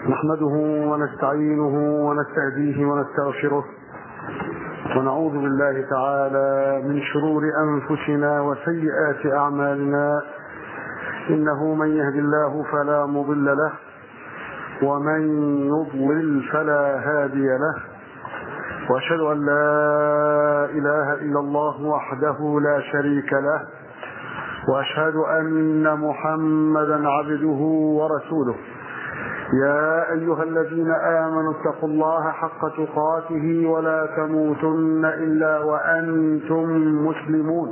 نحمده ونستعينه ونستهديه ونستغفره ونعوذ بالله تعالى من شرور أنفسنا وسيئات أعمالنا إنه من يهد الله فلا مضل له ومن يضلل فلا هادي له وأشهد أن لا إله إلا الله وحده لا شريك له وأشهد أن محمدا عبده ورسوله يا أيها الذين آمنوا اتقوا الله حق تقاته ولا تموتن إلا وأنتم مسلمون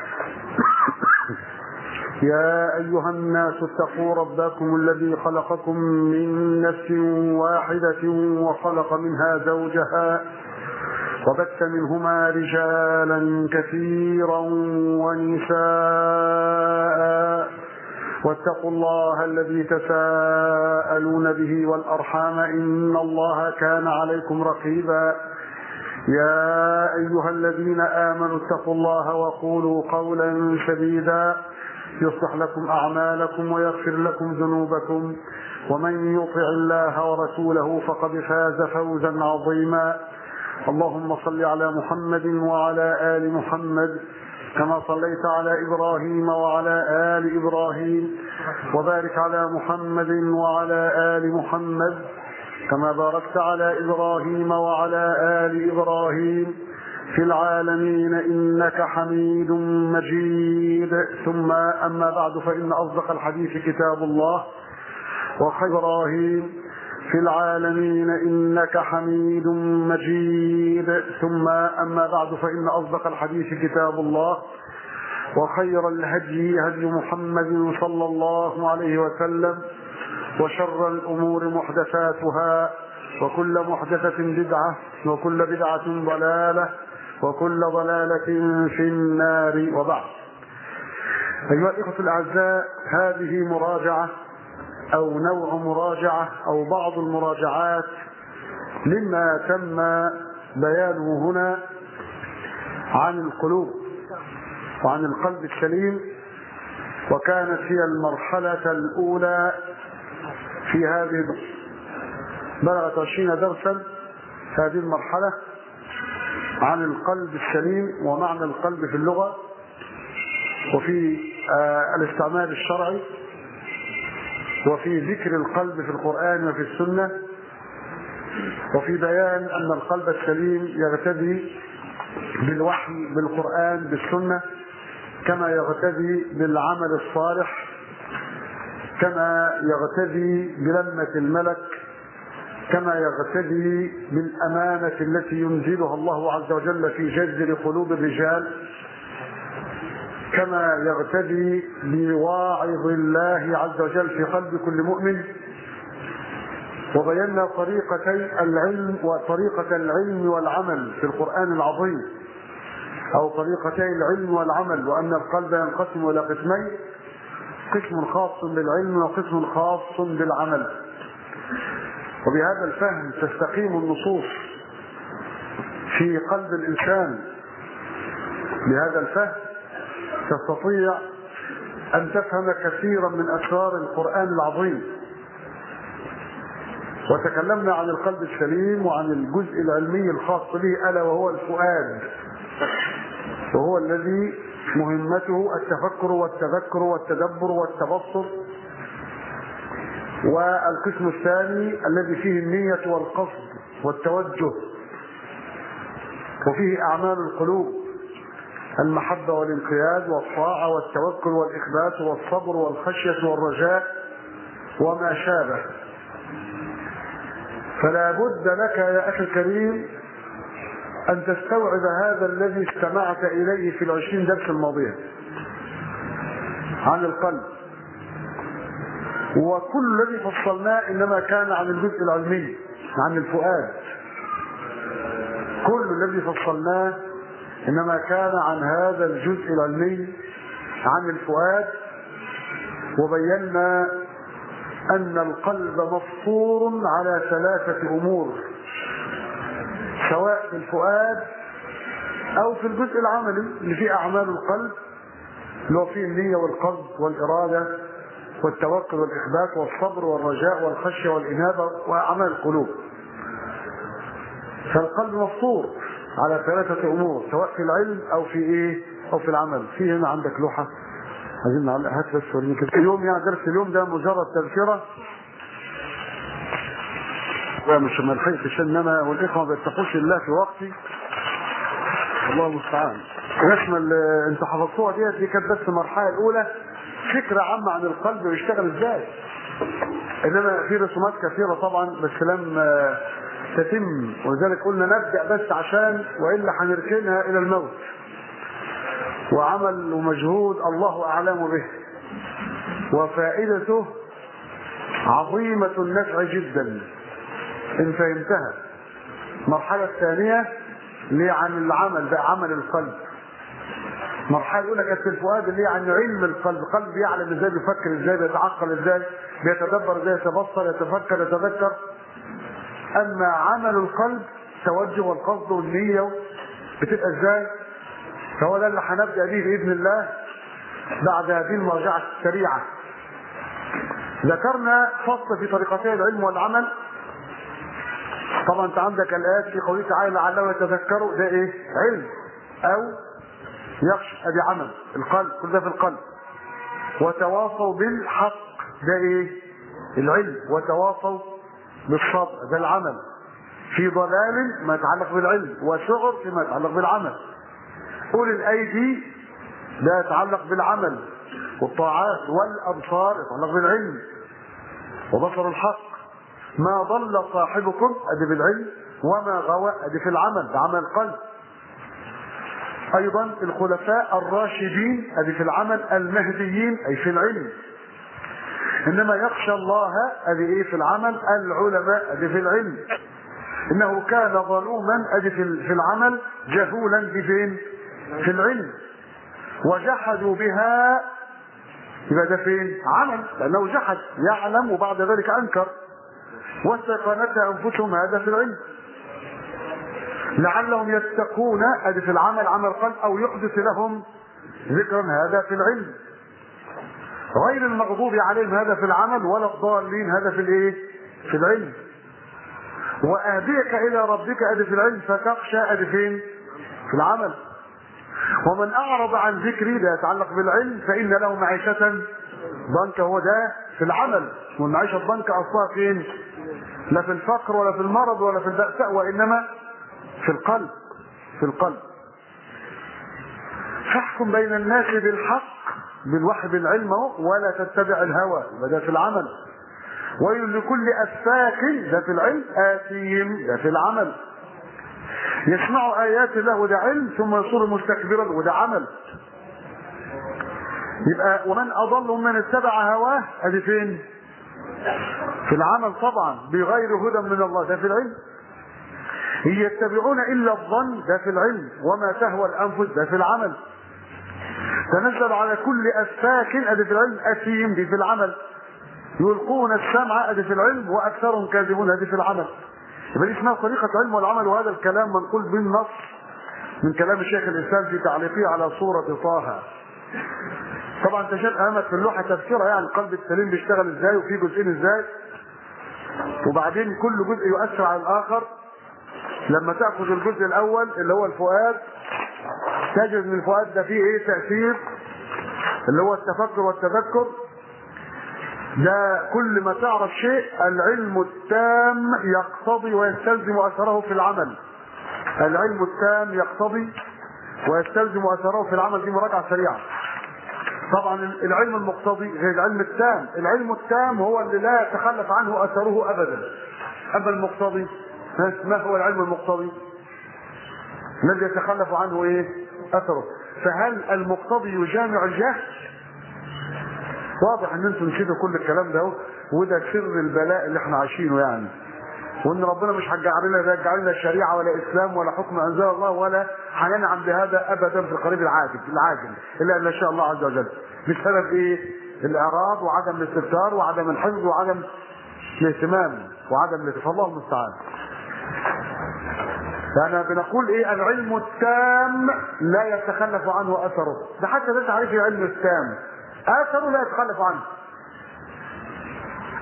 يا أيها الناس اتقوا ربكم الذي خلقكم من نفس واحدة وخلق منها زوجها وبث منهما رجالا كثيرا ونساء واتقوا الله الذي تساءلون به والأرحام إن الله كان عليكم رقيبا يا أيها الذين آمنوا اتقوا الله وقولوا قولا سديدا يصلح لكم أعمالكم ويغفر لكم ذنوبكم ومن يطع الله ورسوله فقد فاز فوزا عظيما اللهم صل على محمد وعلى آل محمد كما صليت على إبراهيم وعلى آل إبراهيم وبارك على محمد وعلى آل محمد كما باركت على إبراهيم وعلى آل إبراهيم في العالمين إنك حميد مجيد ثم أما بعد فإن أصدق الحديث كتاب الله وخير إبراهيم في العالمين إنك حميد مجيد ثم أما بعد فإن أصدق الحديث كتاب الله وخير الهدي هدي محمد صلى الله عليه وسلم وشر الأمور محدثاتها وكل محدثة بدعة وكل بدعة ضلالة وكل ضلالة في النار وبعد أيها الإخوة الأعزاء هذه مراجعة أو نوع مراجعة أو بعض المراجعات مما تم بيانه هنا عن القلوب وعن القلب السليم وكانت هي المرحلة الأولى في هذه بلغت عشرين درسا هذه المرحلة عن القلب السليم ومعنى القلب في اللغة وفي الاستعمال الشرعي وفي ذكر القلب في القرآن وفي السنة وفي بيان أن القلب السليم يغتدي بالوحي بالقرآن بالسنة كما يغتدي بالعمل الصالح كما يغتدي بلمة الملك كما يغتدي بالأمانة التي ينزلها الله عز وجل في جذر قلوب الرجال كما يغتدي بواعظ الله عز وجل في قلب كل مؤمن وبينا طريقتي العلم وطريقة العلم والعمل في القرآن العظيم أو طريقتي العلم والعمل وأن القلب ينقسم إلى قسمين قسم خاص بالعلم وقسم خاص بالعمل وبهذا الفهم تستقيم النصوص في قلب الإنسان بهذا الفهم تستطيع أن تفهم كثيرا من أسرار القرآن العظيم وتكلمنا عن القلب السليم وعن الجزء العلمي الخاص به ألا وهو الفؤاد وهو الذي مهمته التفكر والتذكر والتدبر والتبصر والقسم الثاني الذي فيه النية والقصد والتوجه وفيه أعمال القلوب المحبة والانقياد والطاعة والتوكل والإخبات والصبر والخشية والرجاء وما شابه فلا بد لك يا أخي الكريم أن تستوعب هذا الذي استمعت إليه في العشرين درس الماضية عن القلب وكل الذي فصلناه إنما كان عن الجزء العلمي عن الفؤاد كل الذي فصلناه إنما كان عن هذا الجزء العلمي عن الفؤاد وبينا أن القلب مفطور على ثلاثة أمور سواء في الفؤاد أو في الجزء العملي اللي فيه أعمال القلب اللي هو فيه النية والقصد والإرادة والتوكل والإخبات والصبر والرجاء والخشية والإنابة وأعمال القلوب فالقلب مفطور على ثلاثة أمور سواء في العلم أو في إيه أو في العمل في هنا عندك لوحة عايزين نعلق هات بس وريني كده اليوم يعني درس اليوم ده مجرد تذكرة لا مش ما لحقتش ان انا والاخوه ما بيتقوش الله في وقتي الله المستعان يشمل انتوا حفظتوها ديت دي كانت بس المرحله الاولى فكره عامه عن القلب بيشتغل ازاي انما في رسومات كثيره طبعا بس لم تتم ولذلك قلنا نبدا بس عشان والا هنركنها الى الموت وعمل ومجهود الله اعلم به وفائدته عظيمه النفع جدا ان فهمتها المرحله الثانيه اللي هي عن العمل بقى عمل القلب المرحله الاولى كانت الفؤاد اللي هي عن علم القلب القلب يعلم ازاي بيفكر ازاي بيتعقل ازاي بيتدبر ازاي يتبصر يتفكر يتذكر اما عمل القلب توجه والقصد والنيه بتبقى ازاي فهو ده اللي هنبدا به باذن الله بعد هذه المراجعه السريعه ذكرنا فصل في طريقتي العلم والعمل طبعا انت عندك الايات في قوله تعالى لعلهم يتذكروا ده ايه علم او يخشى ادي عمل القلب كل ده في القلب وتواصوا بالحق ده ايه العلم وتواصوا بالصبر ده العمل في ضلال ما يتعلق بالعلم وشعر فيما يتعلق بالعمل قول الايدي ده يتعلق بالعمل والطاعات والابصار يتعلق بالعلم وبصر الحق ما ضل صاحبكم ادي بالعلم وما غوى ادي في العمل بعمل القلب ايضا الخلفاء الراشدين ادي في العمل المهديين اي في العلم انما يخشى الله ادي ايه في العمل العلماء ادي في العلم انه كان ظلوما ادي في في العمل جهولا دي فين في العلم وجحدوا بها يبقى ده فين عمل لانه جحد يعلم وبعد ذلك انكر واستيقنتها انفسهم هذا في العلم لعلهم يتقون ادي في العمل عمل قلب او يحدث لهم ذكرا هذا في العلم غير المغضوب عليهم هذا في العمل ولا الضالين هذا في الايه في العلم واهديك الى ربك ادي في العلم فتخشى ادي فين في العمل ومن اعرض عن ذكري ده يتعلق بالعلم فان له معيشه ضنكا هو ده في العمل والمعيشه الضنكا اصلها فين لا في الفقر ولا في المرض ولا في البأساء وانما في القلب في القلب فاحكم بين الناس بالحق بالوحي بالعلم ولا تتبع الهوى ده في العمل ويل لكل افاك ده في العلم اثيم ده في العمل يسمع ايات الله وده علم ثم يصير مستكبرا وده عمل يبقى ومن اضل من اتبع هواه ادي فين في العمل طبعا بغير هدى من الله ده في العلم يتبعون الا الظن ده في العلم وما تهوى الانفس ده في العمل تنزل على كل افاك ادي في العلم اثيم دي في العمل يلقون السمع ادي في العلم واكثرهم كاذبون ادي في العمل يبقى دي اسمها طريقه علم والعمل وهذا الكلام منقول بالنص من كلام الشيخ الاسلام في تعليقه على سوره طه طبعا انت شايف امامك في اللوحه تذكره يعني القلب السليم بيشتغل ازاي وفي جزئين ازاي وبعدين كل جزء يؤثر على الاخر لما تاخذ الجزء الاول اللي هو الفؤاد تجد ان الفؤاد ده فيه ايه تاثير اللي هو التفكر والتذكر ده كل ما تعرف شيء العلم التام يقتضي ويستلزم اثره في العمل العلم التام يقتضي ويستلزم اثره في العمل دي مراجعه سريعه طبعا العلم المقتضي غير العلم التام العلم التام هو اللي لا يتخلف عنه اثره ابدا اما المقتضي ما هو العلم المقتضي الذي يتخلف عنه ايه اثره فهل المقتضي يجامع الجهل واضح ان انتم نسيتوا كل الكلام ده وده سر البلاء اللي احنا عايشينه يعني وان ربنا مش هيجعل لنا لا يجعل لنا شريعه ولا اسلام ولا حكم انزل الله ولا هننعم بهذا ابدا في القريب العاجل العاجل الا ان شاء الله عز وجل بسبب ايه؟ الاعراض وعدم الاستفسار وعدم الحفظ وعدم الاهتمام وعدم الاهتمام الله المستعان. فانا بنقول ايه العلم التام لا يتخلف عنه اثره ده حتى ده تعريف العلم التام اثره لا يتخلف عنه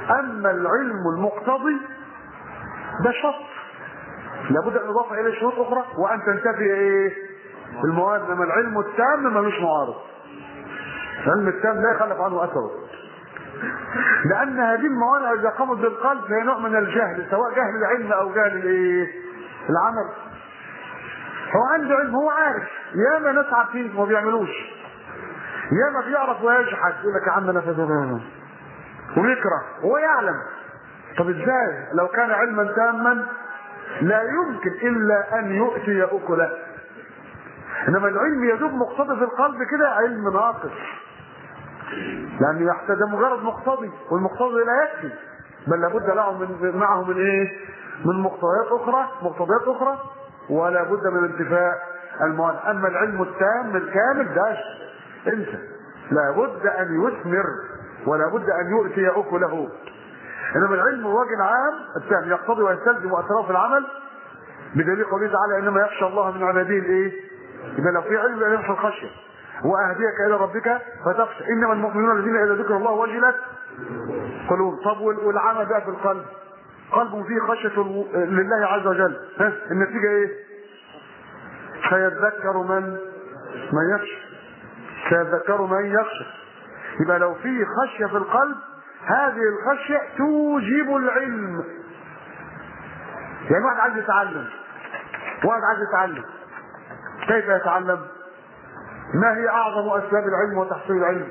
اما العلم المقتضي ده شرط لابد ان يضاف اليه شروط اخرى وان تنتفي ايه المواد انما العلم التام ملوش معارض العلم التام لا يخلف عنه اثره لان هذه الموانع اذا قامت بالقلب فهي نوع من الجهل سواء جهل العلم او جهل الايه العمل هو عنده علم هو عارف ياما ناس عارفين وما بيعملوش ياما بيعرف ويجحد يقول لك يا عم انا فاهم ويكره هو يعلم طب ازاي لو كان علما تاما لا يمكن الا ان يؤتي اكله انما العلم يدوب مقتضي في القلب كده علم ناقص لان يحتاج مجرد مقتضي والمقتضي لا يكفي بل لابد له من معه من ايه من مقتضيات اخرى مقتضيات اخرى ولا بد من انتفاء المواد اما العلم التام الكامل ده انسى لابد ان يثمر ولا بد ان يؤتي اكله انما العلم الوجه العام التام يقتضي ويستلزم اطراف العمل بدليل قوله تعالى انما يخشى الله من عباده الايه؟ يبقى لو في علم يبقى يخشى الخشيه واهديك الى ربك فتخشى انما المؤمنون الذين اذا ذكر الله وجلت قلوب طب والعمل بقى في القلب قلب فيه خشيه لله عز وجل ها النتيجه ايه؟ سيذكر من من يخشى سيذكر من يخشى يبقى لو في خشيه في القلب هذه الخشيه توجب العلم يعني واحد عايز يتعلم واحد عايز يتعلم كيف يتعلم ما هي اعظم اسباب العلم وتحصيل العلم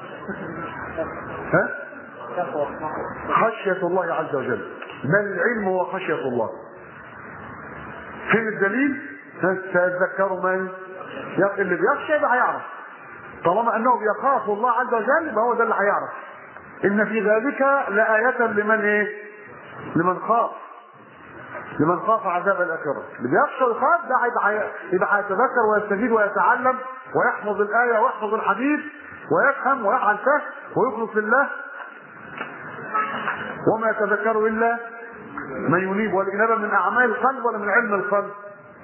ها خشية الله عز وجل بل العلم هو خشية الله فين الدليل سيذكر من اللي بيخشى يبقى هيعرف طالما انه بيخاف الله عز وجل يبقى هو ده اللي هيعرف ان في ذلك لآية لمن ايه لمن خاف لمن خاف عذاب الاخره اللي بيخشى ويخاف ده هيبقى يبقى هيتذكر ويستفيد ويتعلم ويحفظ الايه ويحفظ الحديث ويفهم ويفعل فهم ويخلص لله وما يتذكر الا من ينيب والانابه من اعمال القلب ولا من علم القلب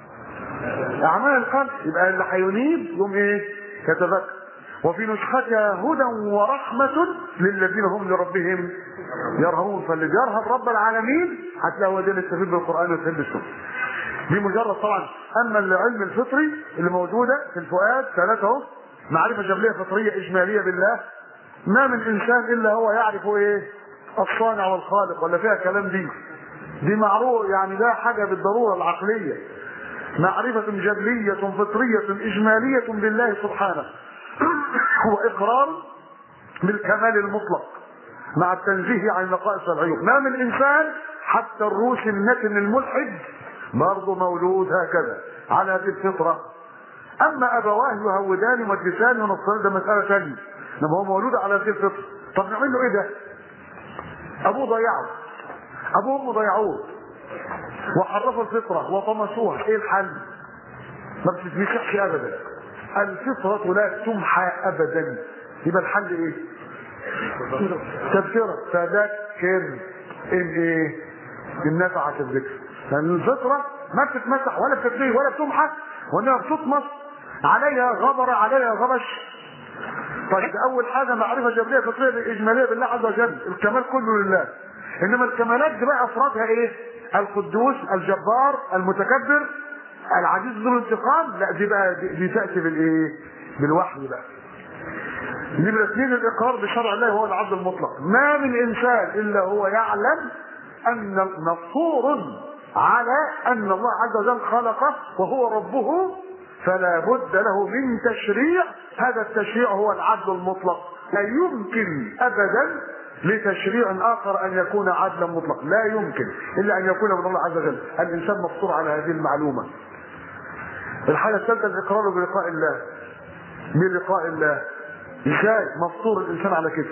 اعمال القلب يبقى اللي هينيب يوم ايه يتذكر وفي نسختها هدى ورحمة للذين هم لربهم يرهبون فاللي بيرهب رب العالمين هتلاقي هو ده اللي يستفيد بالقرآن ويستفيد بالسنة دي مجرد طبعا اما العلم الفطري اللي موجوده في الفؤاد ثلاثه اهو معرفه جبليه فطريه اجماليه بالله ما من انسان الا هو يعرف ايه الصانع والخالق ولا فيها كلام دي دي معروف يعني ده حاجه بالضروره العقليه معرفة جبلية فطرية إجمالية بالله سبحانه هو إقرار بالكمال المطلق مع التنزيه عن نقائص العيوب ما من إنسان حتى الروس النتن الملحد برضه مولود هكذا على هذه الفطرة أما أبواه يهودان يمجسان ونصران ده مسألة ثانية لما هو مولود على هذه الفطرة طب نعمل له إيه ده؟ أبوه ضيعه أبوه أمه ضيعوه وحرفوا الفطرة وطمسوها إيه الحل؟ ما بتتمسحش أبدا الفطرة لا تمحى أبدا يبقى الحل إيه؟ تذكرة تذكر إن إيه؟ إن نفعت الذكر لأن الفطرة ما بتتمسح ولا بتتلغي ولا بتمحى وإنها بتطمس عليها غبر عليها غبش طيب أول حاجة معرفة جبرية فطرية إجمالية بالله عز وجل الكمال كله لله إنما الكمالات دي بقى أفرادها إيه؟ القدوس الجبار المتكبر العزيز ذو الانتقام لا دي بقى دي, دي تأتي بالإيه؟ بالوحي بقى نمرة اثنين الإقرار بشرع الله هو العبد المطلق ما من إنسان إلا هو يعلم أن مفطور على أن الله عز وجل خلقه وهو ربه فلا بد له من تشريع هذا التشريع هو العدل المطلق لا يمكن أبدا لتشريع آخر أن يكون عدلا مطلق لا يمكن إلا أن يكون من الله عز وجل الإنسان مفطور على هذه المعلومة الحالة الثالثة الإقرار بلقاء الله بلقاء الله ازاي مفطور الإنسان على كده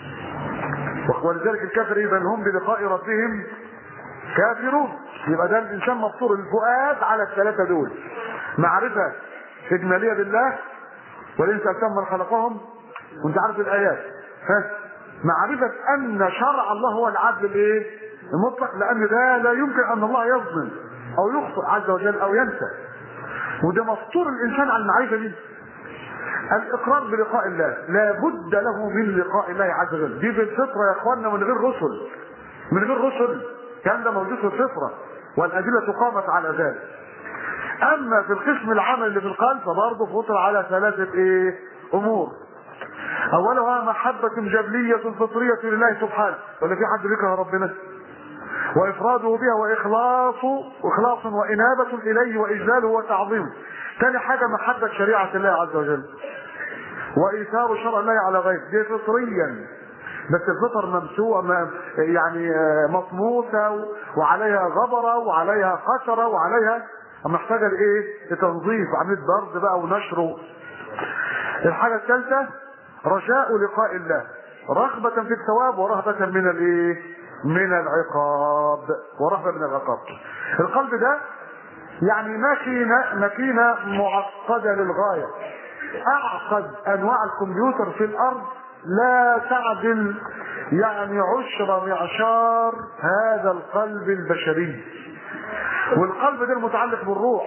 ولذلك الكافر إذا هم بلقاء ربهم كافرون يبقى ده الإنسان مفطور الفؤاد على الثلاثة دول معرفة إجمالية بالله ولئن سألتهم من خلقهم وانت عارف الآيات ها معرفة أن شرع الله هو العدل الإيه؟ المطلق لأن ده لا يمكن أن الله يظلم أو يخطئ عز وجل أو ينسى وده مفطور الإنسان على المعرفة دي الاقرار بلقاء الله لا بد له من لقاء الله عز وجل دي بالفطره يا اخواننا من غير رسل من غير رسل كان ده موجود في الفطره والادله قامت على ذلك اما في القسم العمل اللي في القلب فبرضه فطر على ثلاثه ايه امور اولها محبه جبليه فطريه لله سبحانه ولا في حد بيكره ربنا وافراده بها واخلاص اخلاص وانابه اليه واجلاله وتعظيمه ثاني حاجه محبه شريعه الله عز وجل وايثار شرع الله على غيره دي فطريا بس الفطر ممسوعة م- يعني آه، مطموسة وعليها غبرة وعليها قشرة وعليها محتاجة لإيه؟ لتنظيف عملية برد بقى ونشر الحاجة الثالثة رجاء لقاء الله رغبة في الثواب ورهبة من الإيه؟ من العقاب ورهبة من العقاب القلب ده يعني ماكينة ماكينة معقدة للغاية أعقد أنواع الكمبيوتر في الأرض لا تعدل يعني عشر معشار هذا القلب البشري والقلب ده المتعلق بالروح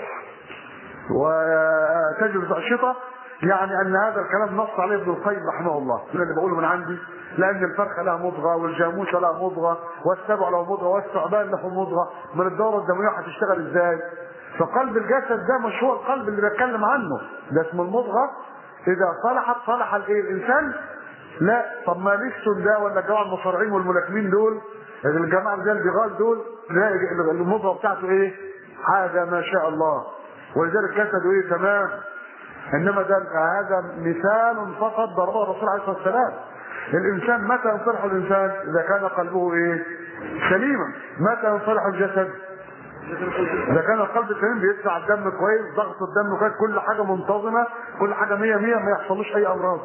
وتجربة الأنشطة يعني أن هذا الكلام نص عليه ابن القيم رحمه الله أنا اللي بقوله من عندي لأن الفرخة لها مضغة والجاموسة لها مضغة والسبع له مضغة والثعبان له مضغة من الدورة الدموية هتشتغل إزاي؟ فقلب الجسد ده مش هو القلب اللي بتكلم عنه ده اسمه المضغة إذا صلحت صلح الإيه؟ الإنسان لا طب ما نيكسون ده ولا الجماعة المصارعين والملاكمين دول الجماعة زي البغال دول لا المضغة بتاعته إيه؟ حاجة ما شاء الله ولذلك جسده إيه تمام انما ده هذا مثال فقط ضربه الرسول عليه الصلاه والسلام الانسان متى ينصلح الانسان اذا كان قلبه ايه سليما متى ينصلح الجسد اذا كان القلب سليم بيدفع الدم كويس ضغط الدم كويس كل حاجه منتظمه كل حاجه مية مية ما يحصلوش اي امراض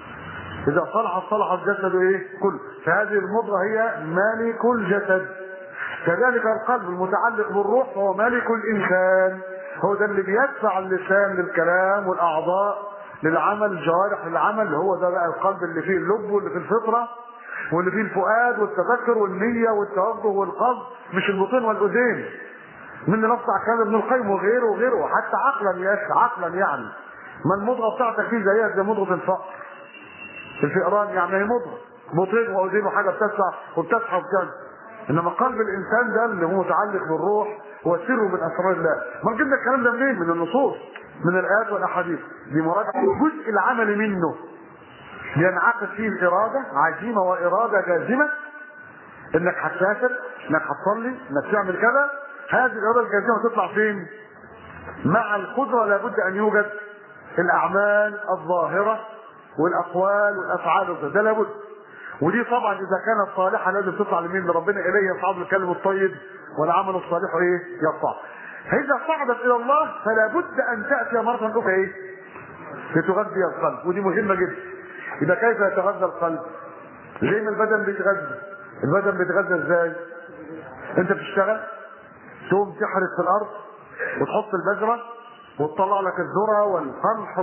اذا صلح صلح الجسد ايه كله فهذه المضغه هي مالك الجسد كذلك القلب المتعلق بالروح فهو مالك الانسان هو ده اللي بيدفع اللسان للكلام والاعضاء للعمل الجوارح للعمل هو ده بقى القلب اللي فيه اللب واللي فيه الفطره واللي فيه الفؤاد والتذكر والنيه والتوجه والقصد مش البطين والاذين من اللي نص على كلام ابن القيم وغيره وغيره وحتى عقلا يا اخي عقلا يعني ما المضغه بتاعتك دي زيها زي مضغه الفقر الفئران يعني هي مضغه بطين واذين وحاجه بتدفع وبتسحب كده انما قلب الانسان ده اللي هو متعلق بالروح هو سر من اسرار الله ما جبنا الكلام ده منين من النصوص من الايات والاحاديث دي مراجعه الجزء العملي منه بينعقد فيه الاراده عزيمه واراده جازمه انك هتسافر انك هتصلي انك تعمل كذا هذه الاراده الجازمه تطلع فين مع القدره لابد ان يوجد الاعمال الظاهره والاقوال والافعال وكذا. ده لابد ودي طبعا اذا كانت صالحه لازم تطلع لمين لربنا اليه يصعد الكلم الطيب والعمل الصالح ايه يطلع فاذا صعدت الى الله فلا بد ان تاتي مره اخرى ايه لتغذي القلب ودي مهمه جدا اذا كيف يتغذى القلب زي ما البدن بيتغذى البدن بيتغذى ازاي انت بتشتغل تقوم تحرث في الارض وتحط البذره وتطلع لك الذره والقمح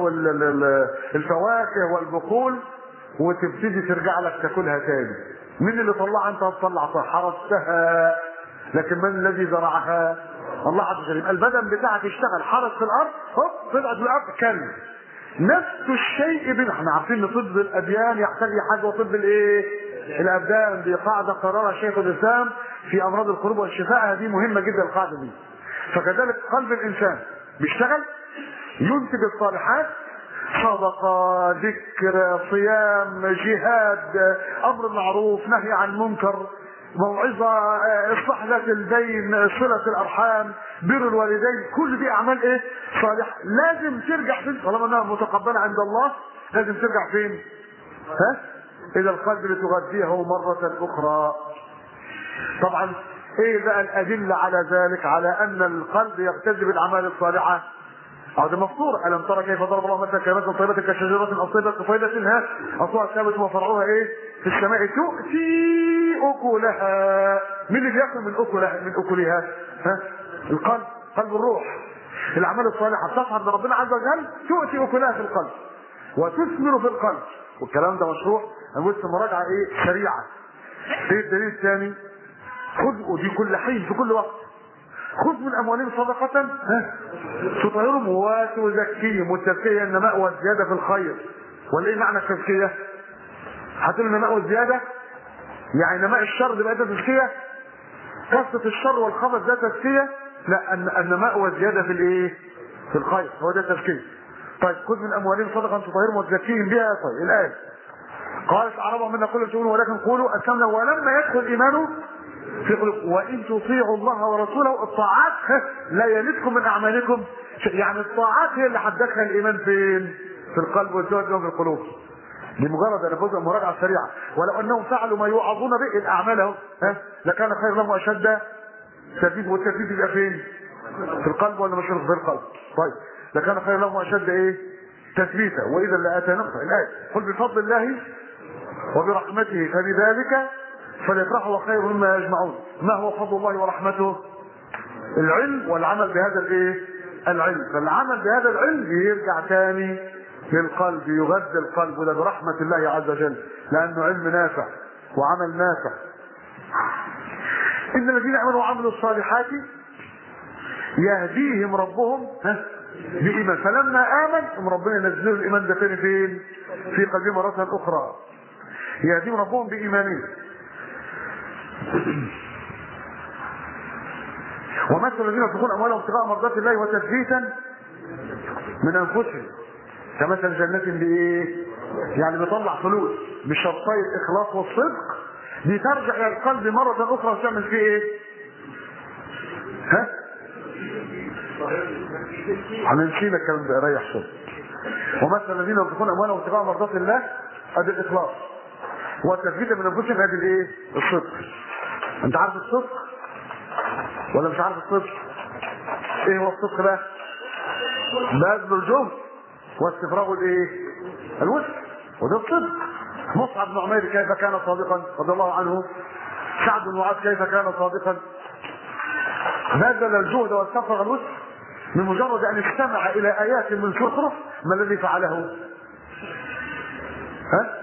والفواكه والبقول وتبتدي ترجع لك تاكلها تاني مين اللي طلعها انت هتطلع حرستها لكن من الذي زرعها الله عز وجل البدن بتاعك يشتغل حرس في الارض هوب طلعت الارض كلب نفس الشيء بين احنا عارفين ان طب الاديان يحتاج حاجه وطب الايه الابدان دي قاعده قررها شيخ الاسلام في امراض القلوب والشفاء هذه مهمه جدا القاعده دي فكذلك قلب الانسان بيشتغل ينتج الصالحات صدقة ذكر صيام جهاد أمر معروف نهي عن منكر موعظة إصلاح ذات البين صلة الأرحام بر الوالدين كل دي أعمال إيه صالحة لازم ترجع فين طالما أنها متقبلة عند الله لازم ترجع فين ها إلى القلب لتغذيه مرة أخرى طبعا ايه بقى الادله على ذلك على ان القلب يقتدي بالاعمال الصالحه أو ده مفطور ألم ترى كيف ضرب الله مثلا كلمات طيبة كشجرة أصيبة كفيدة ها أصلها ثابت وفرعها إيه في السماء تؤتي أكلها مين اللي بياكل من أكلها من أكلها ها القلب قلب الروح الأعمال الصالحة بتصعد لربنا عز وجل تؤتي أكلها في القلب وتثمر في القلب والكلام ده مشروع نبص مراجعة إيه سريعة إيه الدليل الثاني خذ ودي كل حين في كل وقت خذ من اموالهم صدقة ها تطهرهم وتزكيهم والتزكية النماء والزيادة في الخير ولا ايه معنى التزكية؟ هتقول النماء والزيادة يعني نماء الشر ده بقى تزكية كثرة الشر والخبث ده تزكية لا النماء والزيادة في الايه؟ في الخير هو ده تزكية طيب خذ من اموالهم صدقة تطهرهم وتزكيهم بها طيب الآية قالت اعرضوا منا كل تقولون ولكن قولوا اسلمنا ولما يدخل ايمانه في قلوب وان تطيعوا الله ورسوله الطاعات لا يلدكم من اعمالكم يعني الطاعات هي اللي هتدخل الايمان فين؟ في القلب والزوج في القلوب لمجرد ان جزء مراجعه سريعه ولو انهم فعلوا ما يوعظون به الاعمال اهو ها لكان خير لهم واشد تثبيت والتثبيت يبقى فين؟ في القلب ولا مش في القلب؟ طيب لكان خير لهم واشد ايه؟ تثبيتا واذا لاتيناهم الايه قل بفضل الله وبرحمته فبذلك فليفرحوا وخير مما يجمعون ما هو فضل الله ورحمته العلم والعمل بهذا الايه العلم فالعمل بهذا العلم يرجع تاني في القلب يغذي القلب وده برحمة الله عز وجل لأنه علم نافع وعمل نافع إن الذين آمنوا وعملوا الصالحات يهديهم ربهم ها بإيمان فلما آمن ربنا ينزل الإيمان ده تاني فين؟ في قلبه مرة أخرى يهديهم ربهم بإيمانهم ومثل الذين ينفقون اموالهم ابتغاء مرضات الله وتثبيتا من انفسهم كمثل جنة بايه؟ يعني بيطلع فلوس بشرطي الاخلاص والصدق دي ترجع الى القلب مرة اخرى وتعمل فيه ايه؟ ها؟ هننسينا الكلام ده ريح صوت ومثل الذين ينفقون اموالهم ابتغاء مرضات الله ادي الاخلاص والتثبيت من انفسهم ادي الايه؟ الصدق انت عارف الصدق ولا مش عارف الصدق ايه هو الصدق بقى بذل الجهد واستفراغ الايه الوسع وده الصدق مصعب بن عمير كيف كان صادقا رضي الله عنه سعد بن معاذ كيف كان صادقا بذل الجهد واستفرغ الوسع من مجرد ان استمع الى ايات من سخرة ما الذي فعله ها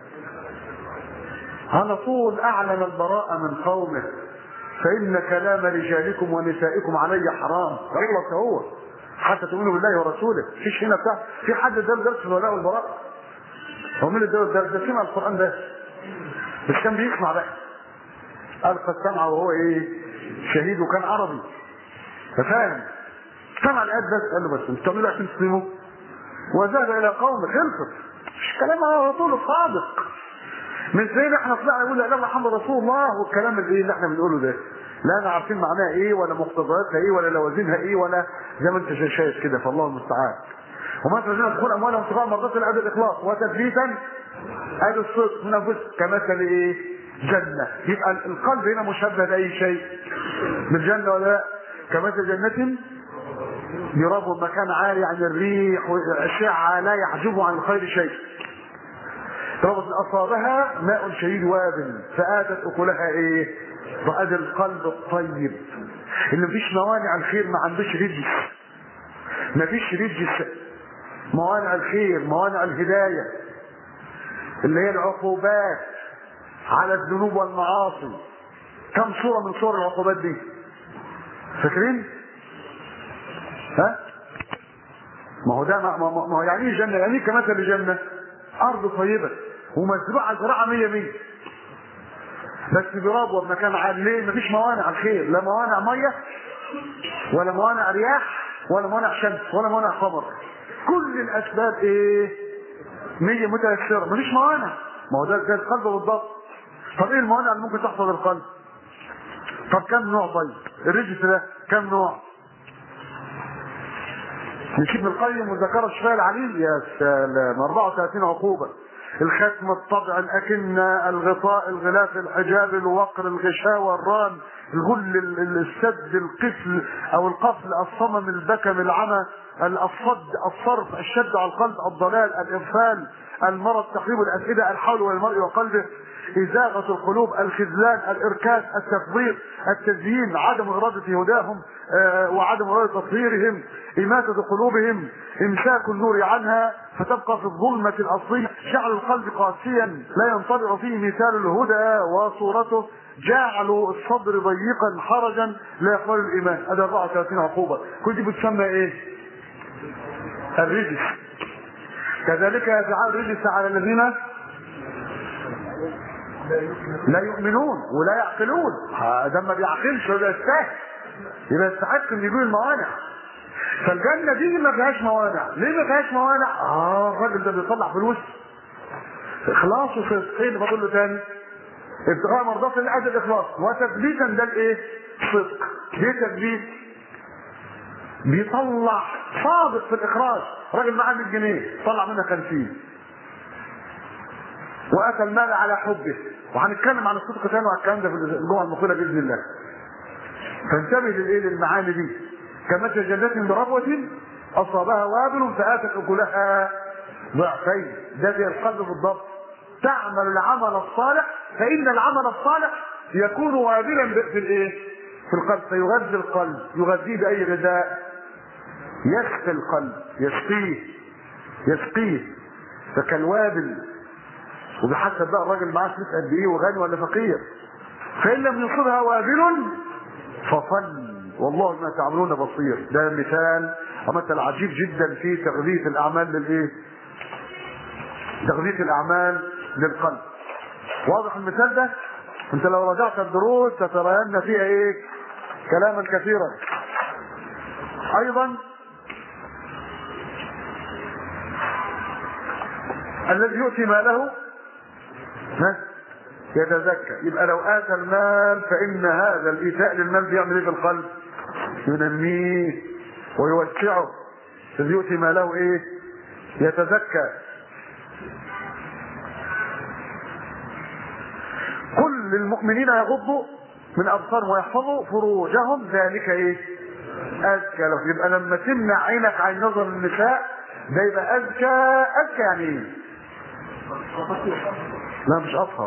على طول اعلن البراءة من قومه فإن كلام رجالكم ونسائكم علي حرام غلط هو حتى تؤمنوا بالله ورسوله فيش هنا بتاع في حد ده درس في الولاء والبراء هو مين اللي ده ده سمع القرآن ده بس كان بيسمع بقى ألقى السمع وهو إيه شهيد وكان عربي ففاهم سمع الآيات بس قال له بس انتوا بتعملوا عشان تسلموا وذهب إلى قوم خلصت مش كلام على طول الصادق من زي احنا طلعنا نقول لا اله محمد رسول الله والكلام الايه اللي احنا بنقوله ده لا انا عارفين معناها ايه ولا مقتضياتها ايه ولا لوازمها ايه ولا زي ما انت شايف كده فالله المستعان ومثل الذين تدخل اموالهم ابتغاء مرضات العبد الاخلاص وتثبيتا ادي الصدق من انفسهم كمثل ايه؟ جنه يبقى القلب هنا مشبه باي شيء بالجنه ولا لا؟ كمثل جنه يراب مكان عالي عن الريح واشعه لا يحجب عن الخير شيء ربط أصابها ماء شديد وابل فآتت أكلها إيه؟ فأدي القلب الطيب اللي مفيش موانع الخير ما عندوش رجس مفيش رجس موانع الخير موانع الهداية اللي هي العقوبات على الذنوب والمعاصي كم صورة من صور العقوبات دي فاكرين؟ ها؟ ما هو ده ما, ما, ما هو يعني ايه جنة؟ يعني ايه كمثل جنة؟ أرض طيبة ومزروعه زراعه 100 100 بس برابه بمكان عالي ليه؟ مفيش موانع الخير لا موانع ميه ولا موانع رياح ولا موانع شمس ولا موانع قمر كل الاسباب ايه؟ 100 متيسره مفيش موانع ما هو ده زي القلب بالضبط طب ايه الموانع اللي ممكن تحصل للقلب؟ طب كم نوع طيب؟ الرجس ده كم نوع؟ نشوف ابن القيم وذكر الشفاء العليل يا سلام 34 عقوبه الختم الطبع الأكنة الغطاء الغلاف الحجاب الوقر الغشاوة الران الغل السد القفل أو القفل الصمم البكم العمى الصد الصرف الشد على القلب الضلال الإغفال المرض تقريب الأفئدة الحول والمرء وقلبه إزاغة القلوب الخذلان الإركاس التفضيل التزيين عدم إرادة هداهم آه وعدم إرادة تطهيرهم إماتة قلوبهم إمساك النور عنها فتبقى في الظلمة الأصلية جعلوا القلب قاسيا لا ينطبع فيه مثال الهدى وصورته جعلوا الصدر ضيقا حرجا لا يقبل الايمان هذا 34 عقوبه كل دي بتسمى ايه؟ الرجس كذلك يجعل الرجس على الذين لا يؤمنون ولا يعقلون ده ما بيعقلش ولا يستاهل يبقى يستحق ان يجيب الموانع فالجنه دي ما فيهاش موانع ليه ما فيهاش موانع اه الراجل ده بيطلع فلوس اخلاص وصدق ايه اللي فاضل له تاني ابتغاء مرضات الله ادي الاخلاص وتثبيتا ده الايه صدق ليه تثبيت بيطلع صادق في الاخراج راجل معاه 100 جنيه طلع منها 50 واتى المال على حبه وهنتكلم عن الصدق تاني وعن الكلام ده في الجمعه المقبله باذن الله فانتبه للايه للمعاني دي كمثل جنة بربوة أصابها وابل فآتت أكلها ضعفين ده زي القلب بالضبط تعمل العمل الصالح فإن العمل الصالح يكون وابلا في الإيه؟ في القلب فيغذي القلب يغذيه بأي غذاء يسقي القلب يسقيه يسقيه فكالوابل وبحسب بقى الراجل معاه فلوس قد ايه وغني ولا فقير فان لم يصبها وابل فصل والله ما تعملون بصير ده مثال مثل عجيب جدا في تغذية الأعمال للإيه؟ تغذية الأعمال للقلب واضح المثال ده؟ أنت لو رجعت الدروس تترين فيها إيه؟ كلاما كثيرا أيضا الذي يؤتي ماله ها يتزكى يبقى لو اتى المال فان هذا الايتاء للمال بيعمل ايه في القلب ينميه ويوسعه اذ يؤتي ماله ايه يتزكى كل المؤمنين يغضوا من ابصارهم ويحفظوا فروجهم ذلك ايه ازكى له يبقى لما تمنع عينك عن نظر النساء ده يبقى ازكى ازكى يعني ايه لا مش اطهر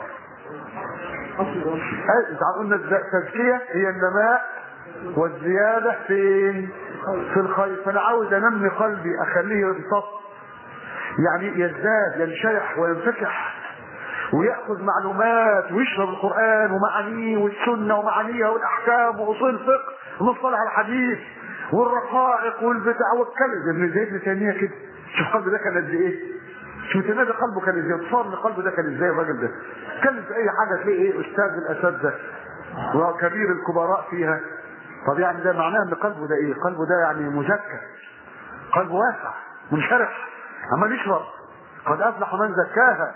انت قلنا التزكيه هي النماء والزياده فين في الخير فانا عاوز انمي قلبي اخليه ينصف يعني يزداد ينشرح وينفتح وياخذ معلومات ويشرب القران ومعانيه والسنه ومعانيها والاحكام واصول الفقه ومصطلح الحديث والرقائق والبتاع والكلام ابن زيد ابن تيميه كده شوف قلبه ده كان قد ايه شو تنادى قلبه كان ازاي اتصال قلبه ده كان ازاي الراجل ده اتكلم في اي حاجه تلاقي ايه استاذ الاساتذه وكبير الكبراء فيها طب يعني ده معناه ان قلبه ده ايه قلبه ده يعني مزكى قلبه واسع منشرح عمال يشرب قد افلح من زكاها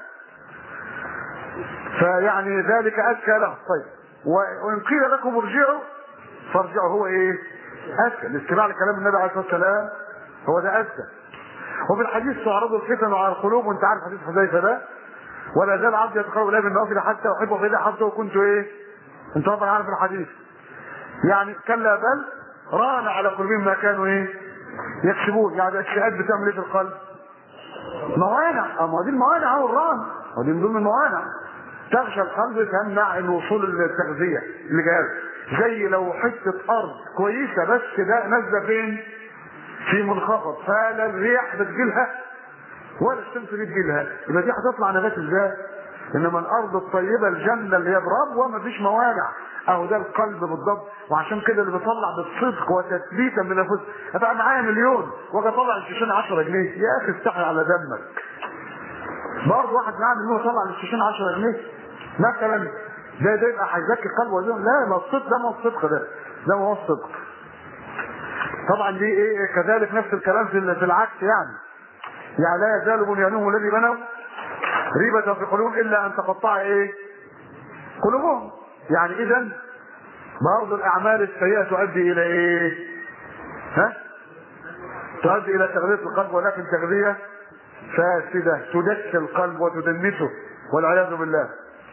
فيعني ذلك ازكى له طيب وان قيل لكم ارجعوا فارجعوا هو ايه ازكى الاستماع لكلام النبي عليه الصلاه والسلام هو ده ازكى وفي الحديث تعرض الفتن على القلوب وانت عارف حديث حذيفه ده ولا زال عبدي يتقرب الي بالنوافل حتى احبه في حتى وكنت ايه انت طبعا عارف الحديث يعني كلا بل ران على قلوبهم ما كانوا ايه يكسبون يعني الاشياءات بتعمل ايه في القلب موانع اما دي الموانع اهو الران ودي من ضمن الموانع تغشى القلب تمنع الوصول للتغذيه اللي جايه زي لو حته ارض كويسه بس ده نازله فين في منخفض فلا الريح بتجيلها ولا الشمس بتجيلها يبقى دي هتطلع نبات ازاي انما الارض الطيبه الجنه اللي هي بربوه ما فيش موانع اهو ده القلب بالضبط وعشان كده اللي بيطلع بالصدق وتثبيتا من الانفس ابقى معايا مليون واجي اطلع الشيشان 10 جنيه يا اخي استحي على دمك برضه واحد معاه مليون يطلع الشيشان 10 جنيه مثلا ده ده يبقى هيزكي قلبه لا ما الصدق ده ما هو الصدق ده ده ما هو الصدق طبعا دي ايه كذلك نفس الكلام في في العكس يعني يعني لا يزال بنيانهم الذي بنوا ريبة في قلوبهم الا ان تقطع ايه قلوبهم يعني اذا برضه الاعمال السيئة تؤدي الى ايه ها تؤدي الى تغذية القلب ولكن تغذية فاسدة تدك القلب وتدنسه والعياذ بالله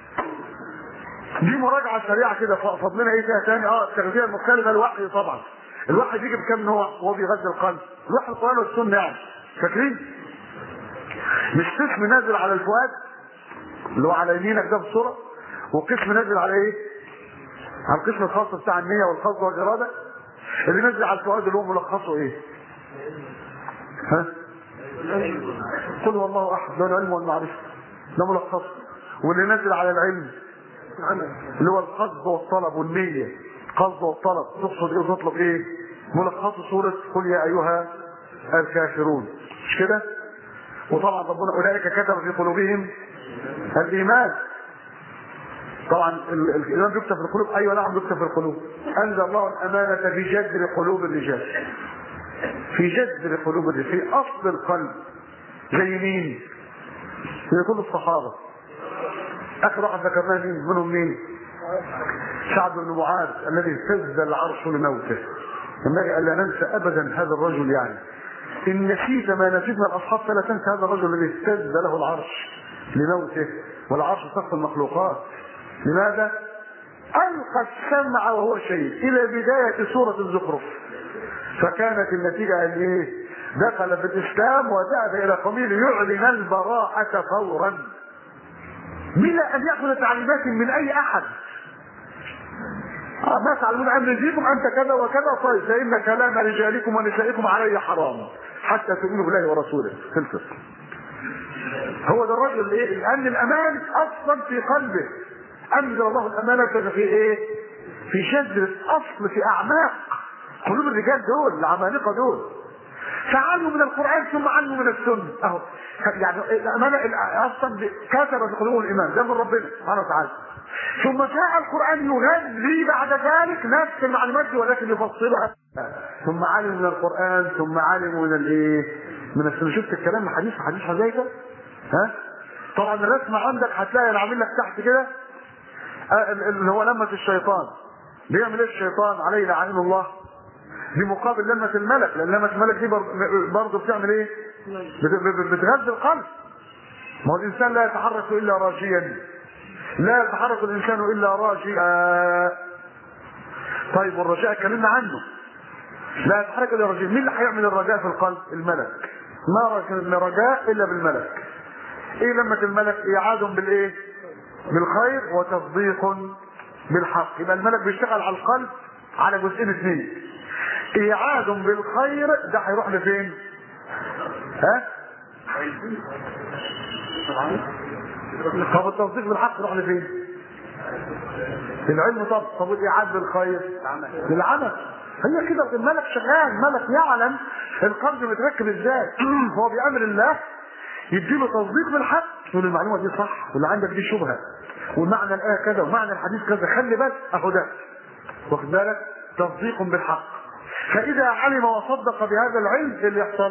دي مراجعة سريعة كده فضلنا ايه فيها تاني اه التغذية المختلفة الوحي طبعا الواحد يجي بكام نوع وهو بيغذي القلب الوحي القرآن والسنة يعني فاكرين مش قسم نازل على الفؤاد اللي هو على يمينك ده في الصورة وقسم نازل على ايه على القسم الخاص بتاع النية والقصد والإرادة اللي نازل على الفؤاد اللي هو ملخصه ايه ها قل هو الله احد له العلم والمعرفة ده ملخص واللي نزل على العلم اللي هو القصد والطلب والنية قصد والطلب تقصد ايه وتطلب ايه ملخص سورة قل يا ايها الكافرون مش كده وطبعا ربنا اولئك كتب في قلوبهم الايمان طبعا ال- ال- الايمان بيكتب في القلوب ايوه نعم بيكتب في القلوب انزل الله الامانه في جذر قلوب الرجال في جذر قلوب الرجال في اصل القلب زي مين؟ زي كل الصحابه اخر واحد ذكرناه مين؟ منهم مين؟ سعد بن معاذ الذي اهتز العرش لموته ينبغي الا ننسى ابدا هذا الرجل يعني ان نسيت ما نسيت من الاصحاب فلا تنسى هذا الرجل الذي اهتز له العرش لموته والعرش سقف المخلوقات لماذا؟ القى السمع وهو شيء الى بدايه سوره الزخرف فكانت النتيجه ان ايه؟ دخل في الاسلام وذهب الى قومه ليعلن البراءه فورا بلا ان ياخذ تعليمات من اي احد آه، ما تعلمون امر دينكم انت كذا وكذا طيب فان كلام رجالكم ونسائكم علي حرام حتى تؤمنوا بالله ورسوله خلصت هو ده الرجل اللي ايه لان الامان اصلا في قلبه انزل الله الامانه في ايه في جذر الاصل في اعماق قلوب الرجال دول العمالقه دول فعلوا من القران ثم علوا من السنه اهو يعني الامانه اصلا كتب في قلوبهم الايمان ده من ربنا سبحانه وتعالى ثم جاء القران يغذي بعد ذلك نفس المعلومات دي ولكن يفصلها ثم علموا من القران ثم علموا من الايه من السنه شفت الكلام الحديث حديث حذيفه ها طبعا الرسمه عندك هتلاقي انا عامل لك تحت كده آه، اللي هو لمة الشيطان بيعمل ايه الشيطان عليه لعين الله بمقابل لمة الملك لان لمة الملك دي بر- برضه بتعمل ايه بت- بت- بتغذي القلب ما هو الانسان لا يتحرك الا راجيا لا يتحرك الانسان الا راجيا طيب والرجاء اتكلمنا عنه لا يتحرك الا راجيا مين اللي هيعمل الرجاء في القلب الملك ما رج- رجاء الا بالملك ايه لمة الملك اعاد بالايه بالخير وتصديق بالحق يبقى الملك بيشتغل على القلب على جزئين اثنين ايعاد بالخير ده هيروح لفين ها طب التصديق بالحق يروح لفين العلم طب طب الايعاد بالخير للعمل هي كده الملك شغال ملك يعلم القلب متركب ازاي هو بامر الله يديله تصديق بالحق يقول المعلومه دي صح واللي عندك دي شبهه ومعنى الايه كذا ومعنى الحديث كذا خلي بالك اهو ده واخد بالك تصديق بالحق فاذا علم وصدق بهذا العلم ايه اللي يحصل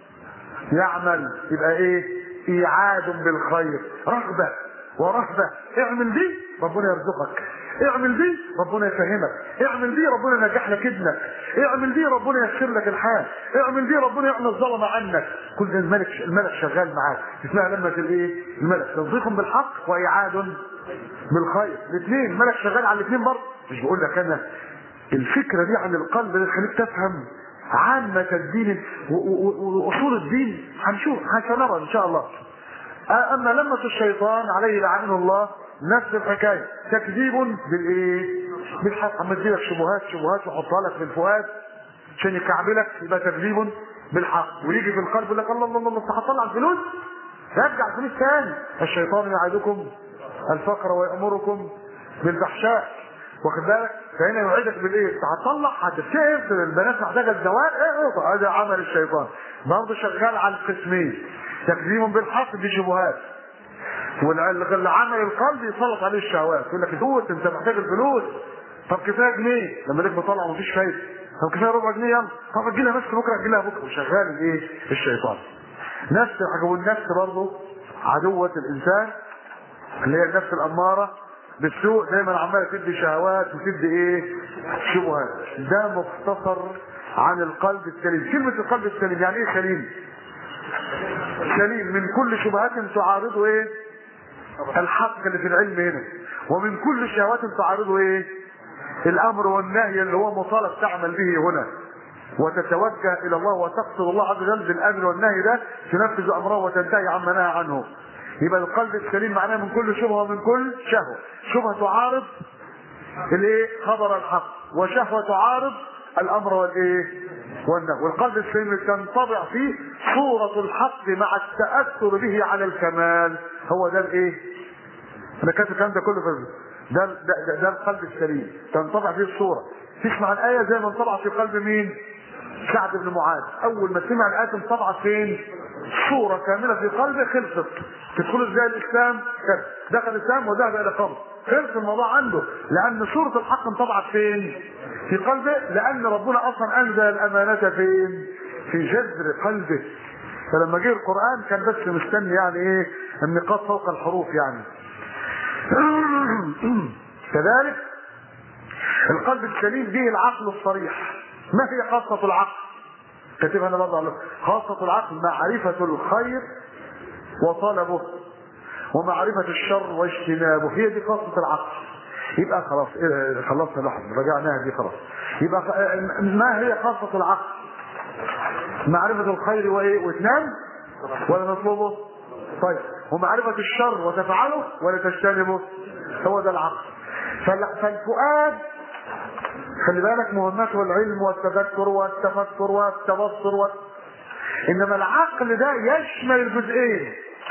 يعمل يبقى ايه ايعاد بالخير رغبه ورهبه اعمل دي ربنا يرزقك اعمل دي ربنا يفهمك اعمل دي ربنا ينجح لك ابنك اعمل دي ربنا ييسر لك الحال اعمل دي ربنا يعمل الظلم عنك كل ده الملك الملك شغال معاك اسمها لمة الايه الملك تصديق بالحق وايعاد بالخير الاثنين الملك شغال على الاثنين برضه مش بقول لك انا الفكره دي عن القلب اللي تخليك تفهم عامة الدين و- و- و- واصول الدين هنشوف هنرى ان شاء الله اما لمة الشيطان عليه لعنه الله نفس الحكايه تكذيب بالايه؟ بالحق اما تجيلك شبهات شبهات ويحطها لك في الفؤاد عشان يكعبلك يبقى تكذيب بالحق ويجي في القلب يقول لك الله الله الله انت هتطلع الفلوس رجع الفلوس تاني الشيطان يعدكم الفقر ويامركم بالفحشاء واخد بالك فهنا يوعدك بالايه؟ انت هتطلع هتتشهر البنات محتاجه الزواج ايه هذا عمل الشيطان برضه شغال على القسمين تكذيب بالحق دي شبهات والعمل القلب يسلط عليه الشهوات يقول لك دوت انت محتاج الفلوس طب كفايه جنيه لما لك بطلع ومفيش فايده طب كفايه ربع جنيه يلا طب اجي لها بس بكره اجي لها بكره وشغال الايه الشيطان نفس الحاجه والنفس برضه عدوة الانسان اللي هي النفس الاماره بالسوء دايما عماله تدي شهوات وتدي ايه شبهات ده مختصر عن القلب السليم كلمه القلب السليم يعني ايه سليم سليم من كل شبهات تعارضه ايه الحق اللي في العلم هنا ومن كل شهوات تعارضه ايه الامر والنهي اللي هو مطالب تعمل به هنا وتتوجه الى الله وتقصد الله عز وجل بالامر والنهي ده تنفذ امره وتنتهي عما نهى عنه يبقى القلب السليم معناه من كل شبهه ومن كل شهوه شبهه تعارض الايه خبر الحق وشهوه تعارض الامر والايه والنهي والقلب السليم تنطبع فيه صورة الحق مع التأثر به على الكمال هو ده الايه؟ انا كاتب الكلام ده كله في ده ده, ده, ده القلب السليم تنطبع فيه الصورة تسمع الآية زي ما انطبع في قلب مين؟ سعد بن معاذ أول ما سمع الآية انطبعت فين؟ صورة كاملة في قلبه خلصت تدخل ازاي الإسلام؟ دخل الإسلام وذهب إلى قبر خلص الموضوع عنده لأن صورة الحق انطبعت فين؟ في قلبه لأن ربنا أصلا أنزل الأمانة فين؟ في جذر قلبه فلما جه القرآن كان بس مستني يعني إيه؟ النقاط فوق الحروف يعني كذلك القلب السليم به العقل الصريح ما هي خاصة العقل كاتبها انا برضه خاصة العقل معرفة الخير وطلبه ومعرفة الشر واجتنابه هي دي خاصة العقل يبقى خلاص إيه خلصنا لحظة رجعناها دي خلاص يبقى ما هي خاصة العقل معرفة الخير وايه وتنام ولا نطلبه طيب ومعرفة الشر وتفعله ولا تجتنبه هو ده العقل فالفؤاد خلي بالك مهمته العلم والتذكر والتفكر والتبصر و... انما العقل ده يشمل الجزئين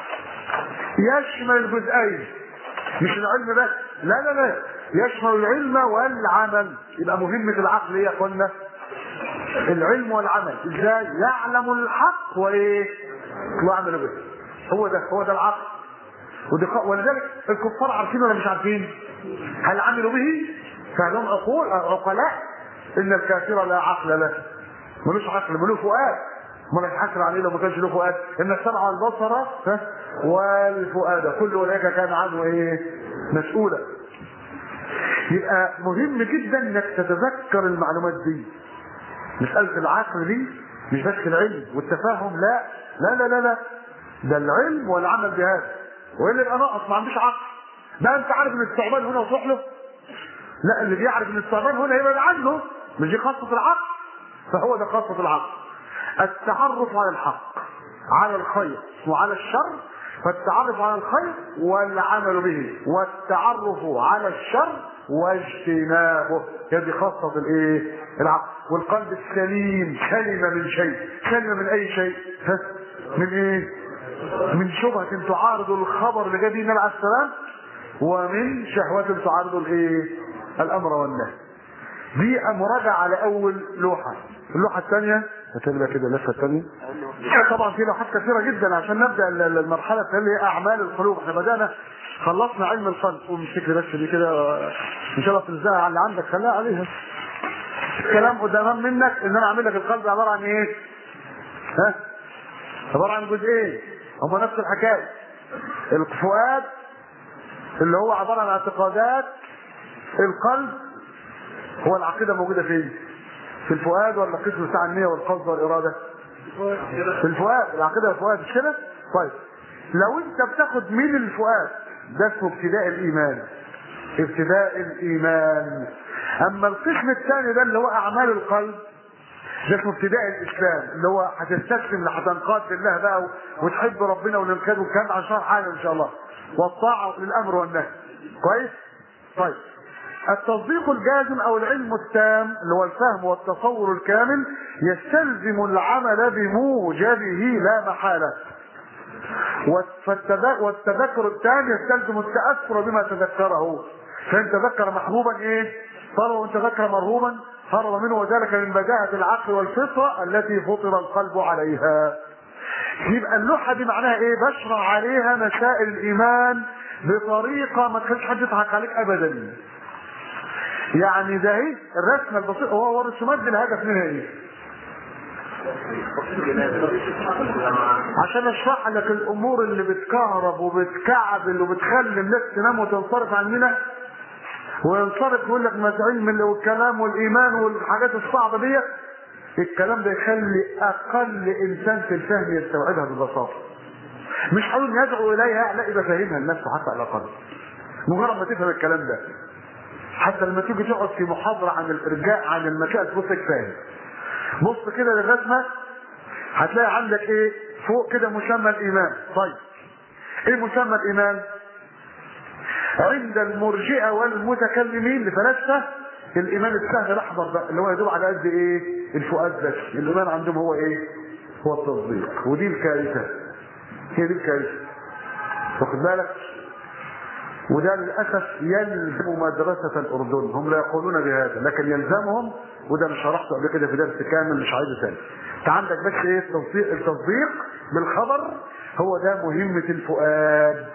يشمل الجزئين مش العلم بس لا لا لا يشمل العلم والعمل يبقى مهمة العقل ايه يا اخوانا العلم والعمل ازاي يعلم الحق وايه ويعمل به هو ده هو ده العقل ولذلك الكفار عارفين ولا مش عارفين هل عملوا به فعلهم عقول عقلاء ان الكافر لا عقل له ملوش عقل ملوش فؤاد ما يتحكر عليه لو ما كانش له فؤاد ان السمع والبصر والفؤاد كل اولئك كان عنه ايه مسؤولا يبقى مهم جدا انك تتذكر المعلومات دي مسألة العقل دي مش بس العلم والتفاهم لا لا لا لا لا ده العلم والعمل بهذا والا يبقى ناقص ما عندوش عقل ده انت عارف ان الثعبان هنا وصح له لا اللي بيعرف ان الثعبان هنا يبعد عنه مش دي خاصة العقل فهو ده خاصة العقل التعرف على الحق على الخير وعلى الشر فالتعرف على الخير والعمل به والتعرف على الشر واجتنابه هذه خاصة الايه العقل والقلب السليم سلم من شيء سلم من اي شيء ها؟ من ايه من شبهة تعارض الخبر اللي جاء به النبي عليه السلام ومن شهوة تعارض الايه الامر والنهي دي مراجعة على اول لوحة اللوحة الثانية هتبقى كده اللفة الثانية طبعا في لوحات كثيرة جدا عشان نبدأ المرحلة الثانية هي اعمال القلوب احنا بدأنا خلصنا علم القلب ومسك لي بس دي كده ان شاء الله تلزقها على اللي عندك خليها عليها الكلام قدام منك ان انا اعمل لك القلب عبارة عن ايه ها عبارة عن جزئين هما نفس الحكاية الفؤاد اللي هو عبارة عن اعتقادات القلب هو العقيدة موجودة فين في الفؤاد ولا القسم بتاع النية والقصد والإرادة في الفؤاد العقيدة الفؤاد مش كده طيب لو انت بتاخد من الفؤاد ده اسمه ابتداء الايمان ابتداء الايمان اما القسم الثاني ده اللي هو اعمال القلب ده اسمه ابتداء الاسلام اللي هو هتستسلم لحتنقات لله بقى وتحب ربنا والانقياد والكلام عن شرح حاجه ان شاء الله والطاعه للامر والنهي كويس طيب التصديق الجازم او العلم التام اللي هو الفهم والتصور الكامل يستلزم العمل بموجبه لا محاله والتذكر الثاني يستلزم التاثر بما تذكره فان تذكر محبوبا ايه صار وان تذكر مرهوبا هرب منه وذلك من بداهة العقل والفطرة التي فطر القلب عليها يبقى اللوحة دي معناها ايه بشرع عليها مسائل الايمان بطريقة ما تخليش حد يضحك عليك ابدا يعني ده ايه الرسمة البسيطة هو هو الرسومات دي الهدف منها ايه عشان اشرح لك الامور اللي بتكهرب وبتكعبل وبتخلي الناس تنام وتنصرف عننا وينصرف يقول لك علم والكلام والايمان والحاجات الصعبه دي الكلام ده يخلي اقل انسان في الفهم يستوعبها ببساطه مش هقول يدعو اليها لا يبقى فاهمها لنفسه حتى على الاقل مجرد ما تفهم الكلام ده حتى لما تيجي تقعد في محاضره عن الارجاء عن المسائل تبصك فاهم بص كده للرسمه هتلاقي عندك ايه فوق كده مسمى الايمان طيب ايه مسمى الايمان عند المرجئه والمتكلمين لفلاسفه الايمان السهل الاحمر ده اللي هو يدور على قد ايه الفؤاد بس الايمان عندهم هو ايه هو التصديق ودي الكارثه هي دي الكارثه واخد بالك وده للاسف يلزم مدرسه الاردن هم لا يقولون بهذا لكن يلزمهم وده انا شرحته قبل كده في درس كامل مش عايزه تاني انت عندك بس ايه التصديق التصديق بالخبر هو ده مهمه الفؤاد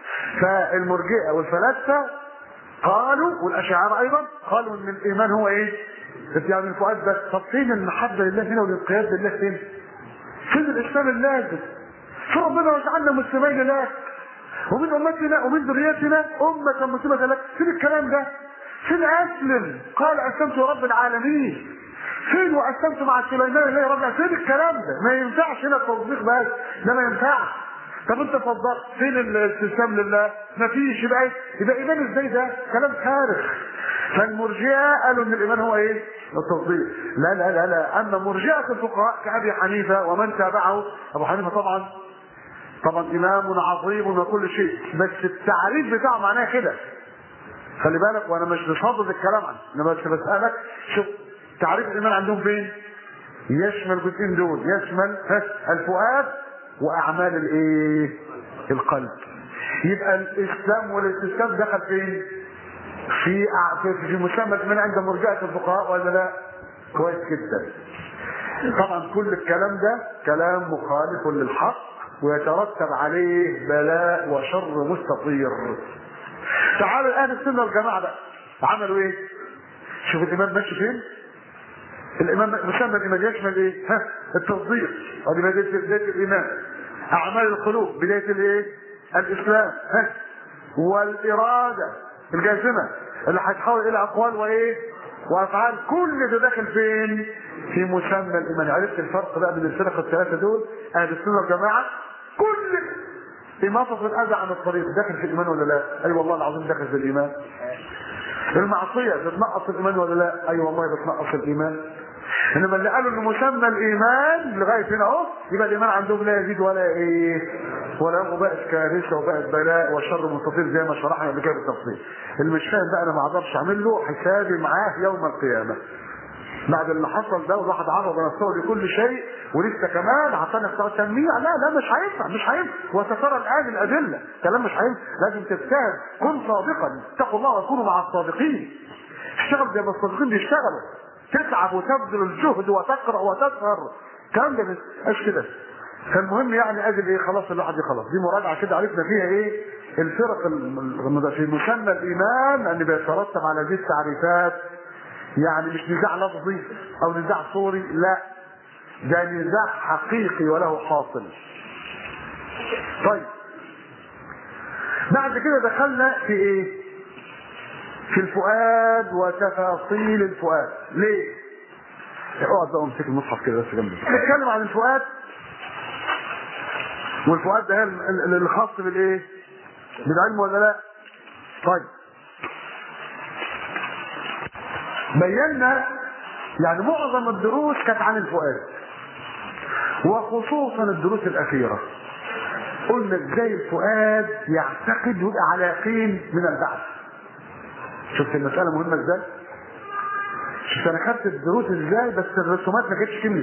فالمرجئه والفلاسفه قالوا والاشاعره ايضا قالوا ان الايمان هو ايه؟ يعني الفؤاد بس طب فين المحبه لله هنا والانقياد لله فين؟ فين الاسلام اللازم؟ فربنا وجعلنا مسلمين لك ومن امتنا ومن ذريتنا امه مسلمه لك فين الكلام ده؟ فين اسلم؟ قال اسلمت رب العالمين فين واسلمت مع سليمان لله رب العالمين فين الكلام ده؟ ما ينفعش هنا التصديق بس ده ما ينفعش طب انت صدقت فين الاستسلام لله؟ مفيش يبقى ايه؟ يبقى ايمان ازاي ده؟ كلام فارغ فالمرجئه قالوا ان الايمان هو ايه؟ التصديق لا لا لا لا اما مرجئه الفقهاء كابي حنيفه ومن تابعه ابو حنيفه طبعا طبعا امام عظيم وكل شيء بس التعريف بتاعه معناه كده خلي بالك وانا مش بصدد الكلام عنه انا بس بسالك شوف تعريف الايمان عندهم فين؟ يشمل الجزئين دول يشمل الفؤاد واعمال الايه القلب يبقى الاسلام والاستسلام دخل فين في في مسمى من عند مرجعه الفقهاء ولا لا كويس جدا طبعا كل الكلام ده كلام مخالف للحق ويترتب عليه بلاء وشر مستطير تعالوا الان السنه والجماعه بقى عملوا ايه شوف الامام ماشي فين الامام مسمى الايمان يشمل ايه؟ ها التصديق ادي بدايه بدايه الايمان اعمال القلوب بدايه الايه؟ الاسلام ها والاراده الجازمه اللي هتحول الى اقوال وايه؟ وافعال كل ده داخل فين؟ في مسمى الايمان عرفت الفرق بقى بين الفرق الثلاثه دول اهل السنه والجماعه كل إماطة الأذى عن الطريق داخل في الإيمان ولا لا؟ أي أيوة والله العظيم داخل في الإيمان. المعصية بتنقص الإيمان ولا لا؟ أي أيوة والله بتنقص الإيمان. انما اللي قالوا ان مسمى الايمان لغايه هنا اهو يبقى الايمان عندهم لا يزيد ولا ايه ولا وبقت كارثه وبقت بلاء وشر مستطير زي ما شرحنا قبل كده بالتفصيل اللي مش فاهم بقى انا ما اقدرش اعمل له حسابي معاه يوم القيامه بعد اللي حصل ده والواحد عرض نفسه لكل شيء ولسه كمان عشان تنميع لا لا مش هينفع مش هينفع وسترى الان الادله كلام مش هينفع لازم تجتهد كن صادقا اتقوا الله وكونوا مع الصادقين اشتغل زي ما الصادقين بيشتغلوا تتعب وتبذل الجهد وتقرا وتسهر الكلام ده مش كده فالمهم يعني ادي ايه خلاص الواحد خلاص دي مراجعه كده عرفنا فيها ايه الفرق في مسمى الايمان ان بيترتب على هذه التعريفات يعني مش نزاع لفظي او نزاع صوري لا ده نزاع حقيقي وله حاصل طيب بعد كده دخلنا في ايه في الفؤاد وتفاصيل الفؤاد ليه اقعد بقى امسك المصحف كده بس جنبي نتكلم عن الفؤاد والفؤاد ده الخاص بالايه بالعلم ولا لا طيب بينا يعني معظم الدروس كانت عن الفؤاد وخصوصا الدروس الاخيره قلنا ازاي الفؤاد يعتقد ويبقى على يقين من البعث شفت المساله مهمه ازاي شفت انا خدت الدروس ازاي بس الرسومات ما كانتش كمية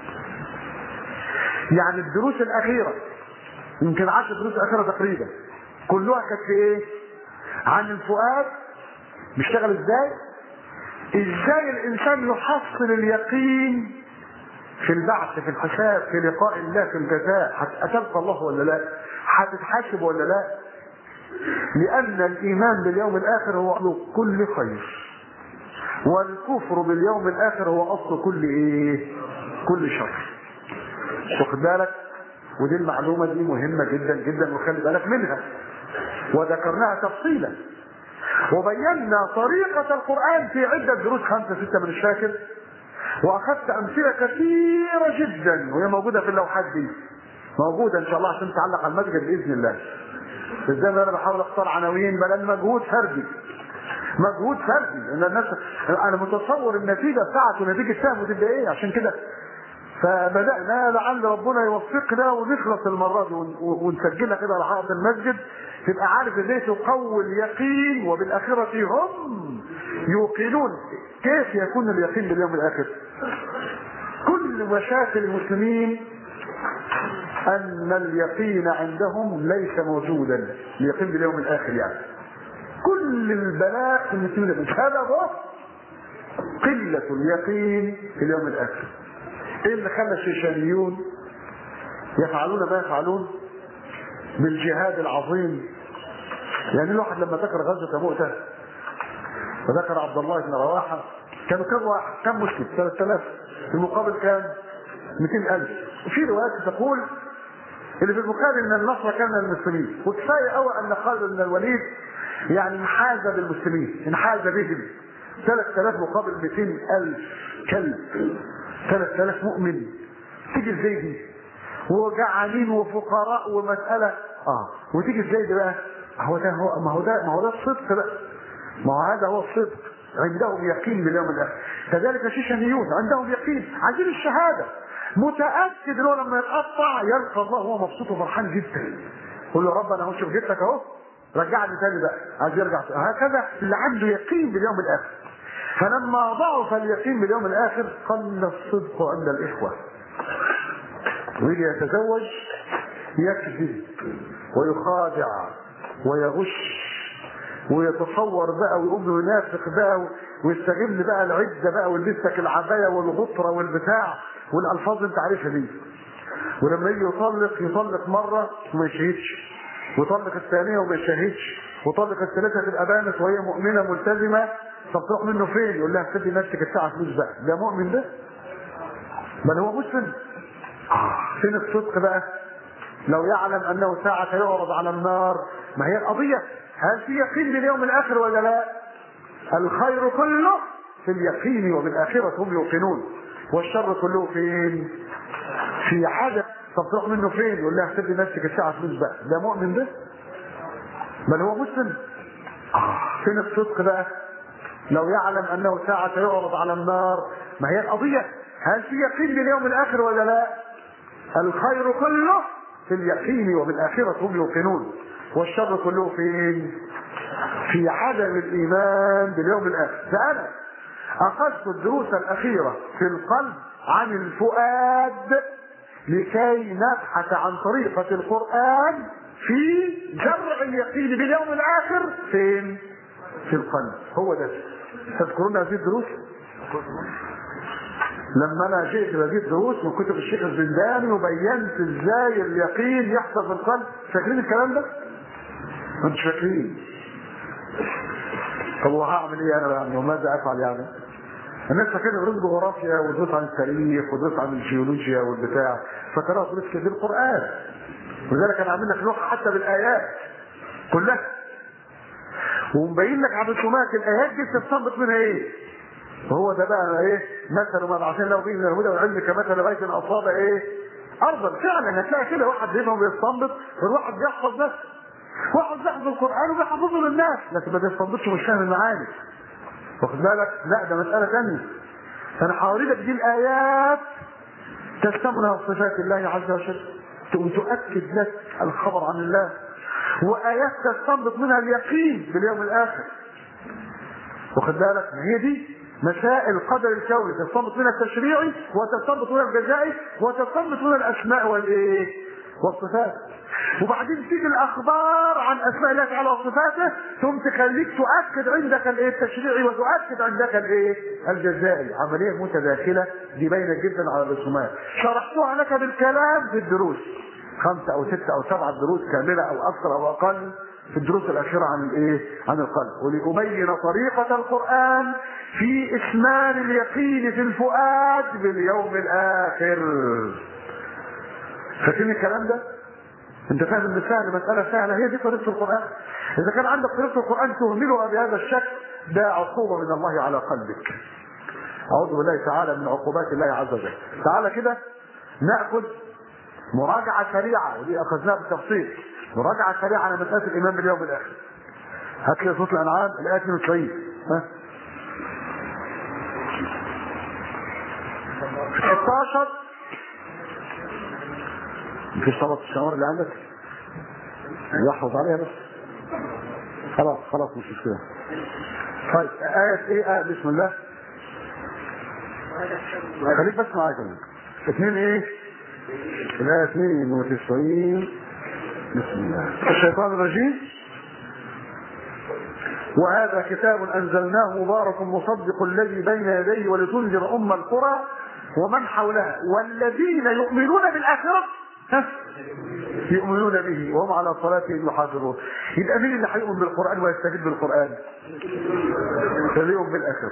يعني الدروس الاخيره يمكن 10 دروس اخيره تقريبا كلها كانت في ايه عن الفؤاد بيشتغل ازاي ازاي الانسان يحصل اليقين في البعث في الحساب في لقاء الله في الجزاء هتلقى الله ولا لا هتتحاسب ولا لا لان الايمان باليوم الاخر هو اصل كل خير والكفر باليوم الاخر هو اصل كل ايه كل شر واخد بالك ودي المعلومه دي مهمه جدا جدا وخلي بالك منها وذكرناها تفصيلا وبينا طريقة القرآن في عدة دروس خمسة ستة من الشاكر وأخذت أمثلة كثيرة جدا وهي موجودة في اللوحات دي موجودة إن شاء الله عشان تعلق على المسجد بإذن الله ازاي انا بحاول اختار عناوين بل مجهود فردي مجهود فردي لان الناس انا متصور النتيجه بتاعته نتيجه فهم تبقى ايه عشان كده فبدانا لعل ربنا يوفقنا ونخلص المره دي ونسجلها كده على حائط المسجد تبقى عارف ازاي تقوي اليقين وبالاخره هم يوقنون كيف يكون اليقين باليوم الاخر كل مشاكل المسلمين ان اليقين عندهم ليس موجودا اليقين باليوم الاخر يعني كل البلاء في المسلمين سببه قلة اليقين في اليوم الاخر ايه اللي خلى الشيشانيون يفعلون ما يفعلون بالجهاد العظيم يعني الواحد لما ذكر غزوة مؤتة وذكر عبد الله بن رواحة كانوا كم واحد كم مسلم 3000 في المقابل كان 200000 وفي روايات تقول اللي في المقابل ان النصر كان للمسلمين وكفايه قوي ان خالد بن الوليد يعني انحاز بالمسلمين انحاز بهم 3000 مقابل 200000 كلب 3000 مؤمن تيجي ازاي دي وجعانين وفقراء ومساله اه وتيجي ازاي دي بقى هو ده هو ما هو ده ما هو ده الصدق بقى ما هو هذا هو الصدق عندهم يقين باليوم الاخر كذلك الشيشانيون عندهم يقين عايزين الشهاده متاكد ان هو لما يتقطع يلقى الله وهو مبسوط وفرحان جدا يقول له يا رب انا اهو شوف جبتك اهو رجعني تاني بقى عايز يرجع هكذا اللي عنده يقين باليوم الاخر فلما ضعف اليقين باليوم الاخر قل الصدق عند الاخوه ويجي يتزوج يكذب ويخادع ويغش ويتصور بقى ويقوم ينافق بقى ويستغل بقى العده بقى ويلبسك العبايه والغطره والبتاع والالفاظ انت عارفها دي ولما يجي يطلق يطلق مره وما يشهدش ويطلق الثانيه وما يشهدش ويطلق الثالثه تبقى بانت وهي مؤمنه ملتزمه طب تروح منه فين؟ يقول لها سيبي نفسك الساعه فلوس بقى ده مؤمن ده؟ بل هو مسلم فين الصدق بقى؟ لو يعلم انه ساعة يعرض على النار ما هي القضية هل في يقين باليوم الاخر ولا لا؟ الخير كله في اليقين وبالاخرة هم يوقنون والشر كله فين؟ في عدم طب تروح منه فين؟ يقول لها سيبي نفسك الساعة فلوس بقى ده مؤمن ده؟ بل هو مسلم فين الصدق بقى؟ لو يعلم انه ساعة يعرض على النار ما هي القضية هل في يقين باليوم الاخر ولا لا؟ الخير كله في اليقين وبالآخرة هم يوقنون والشر كله فين؟ في عدم الإيمان باليوم الآخر فأنا أخذت الدروس الأخيرة في القلب عن الفؤاد لكي نبحث عن طريقة القرآن في جرع اليقين باليوم الآخر فين؟ في القلب هو ده تذكرون هذه الدروس؟ لما انا جئت بجيب دروس من كتب الشيخ الزنداني وبينت ازاي اليقين يحصل في القلب فاكرين الكلام ده؟ ما انتوا فاكرين طب وهعمل ايه انا يعني وماذا افعل يعني؟ الناس فاكرين دروس جغرافيا ودروس عن التاريخ ودروس عن الجيولوجيا والبتاع فكرها دروس كتير القران ولذلك انا عامل لك لوحه حتى بالايات كلها ومبين لك على الرسومات الايات دي تستنبط منها ايه؟ وهو ده بقى ايه مثل ما بعثنا له به من الهدى والعلم كمثل غيث اصاب ايه ارضا فعلا هتلاقي كده واحد بيفهم ويستنبط والواحد بيحفظ بس واحد بيحفظ القران وبيحفظه للناس لكن ما بيستنبطش مش فاهم المعاني واخد بالك لا ده مساله ثانيه فانا حوالي لك دي الايات تشتملها صفات الله عز وجل تقوم تؤكد لك الخبر عن الله وايات تستنبط منها اليقين باليوم الاخر واخد بالك ما هي دي مسائل القدر الكوني تستنبط منها التشريعي وتستنبط منها الجزائي وتستنبط منها الاسماء والايه والصفات وبعدين تيجي الاخبار عن اسماء الله تعالى وصفاته ثم تخليك تؤكد عندك الايه التشريعي وتؤكد عندك الايه الجزائي عمليه متداخله دي باينه جدا على الرسومات شرحتها لك بالكلام في الدروس خمسه او سته او سبعه دروس كامله او اكثر او اقل في الدروس الاخيره عن الايه؟ عن القلب ولابين طريقه القران في اثمان اليقين في الفؤاد باليوم الاخر. فاكرين الكلام ده؟ انت فاهم ان سهل مساله سهله هي دي طريقه القران. اذا كان عندك طريقه القران تهملها بهذا الشكل ده عقوبه من الله على قلبك. اعوذ بالله تعالى من عقوبات الله عز وجل. تعالى كده ناخذ مراجعه سريعه ودي اخذناها بالتفصيل. مراجعة سريعة على مسألة الإيمان باليوم الآخر. هات لي صوت الأنعام الآية 92 ها 16 في صلاة الشعور اللي عندك يحفظ عليها بس خلاص خلاص مش مشكلة طيب آية إيه آية بسم الله خليك بس معايا كمان اثنين ايه لا اثنين وتسعين بسم الله الشيطان الرجيم وهذا كتاب انزلناه مبارك مصدق الذي بين يديه ولتنذر ام القرى ومن حولها والذين يؤمنون بالاخره ها؟ يؤمنون به وهم على صلاتهم يحافظون يبقى مين اللي هيؤمن بالقران ويستفيد بالقران؟ اللي يؤمن بالاخره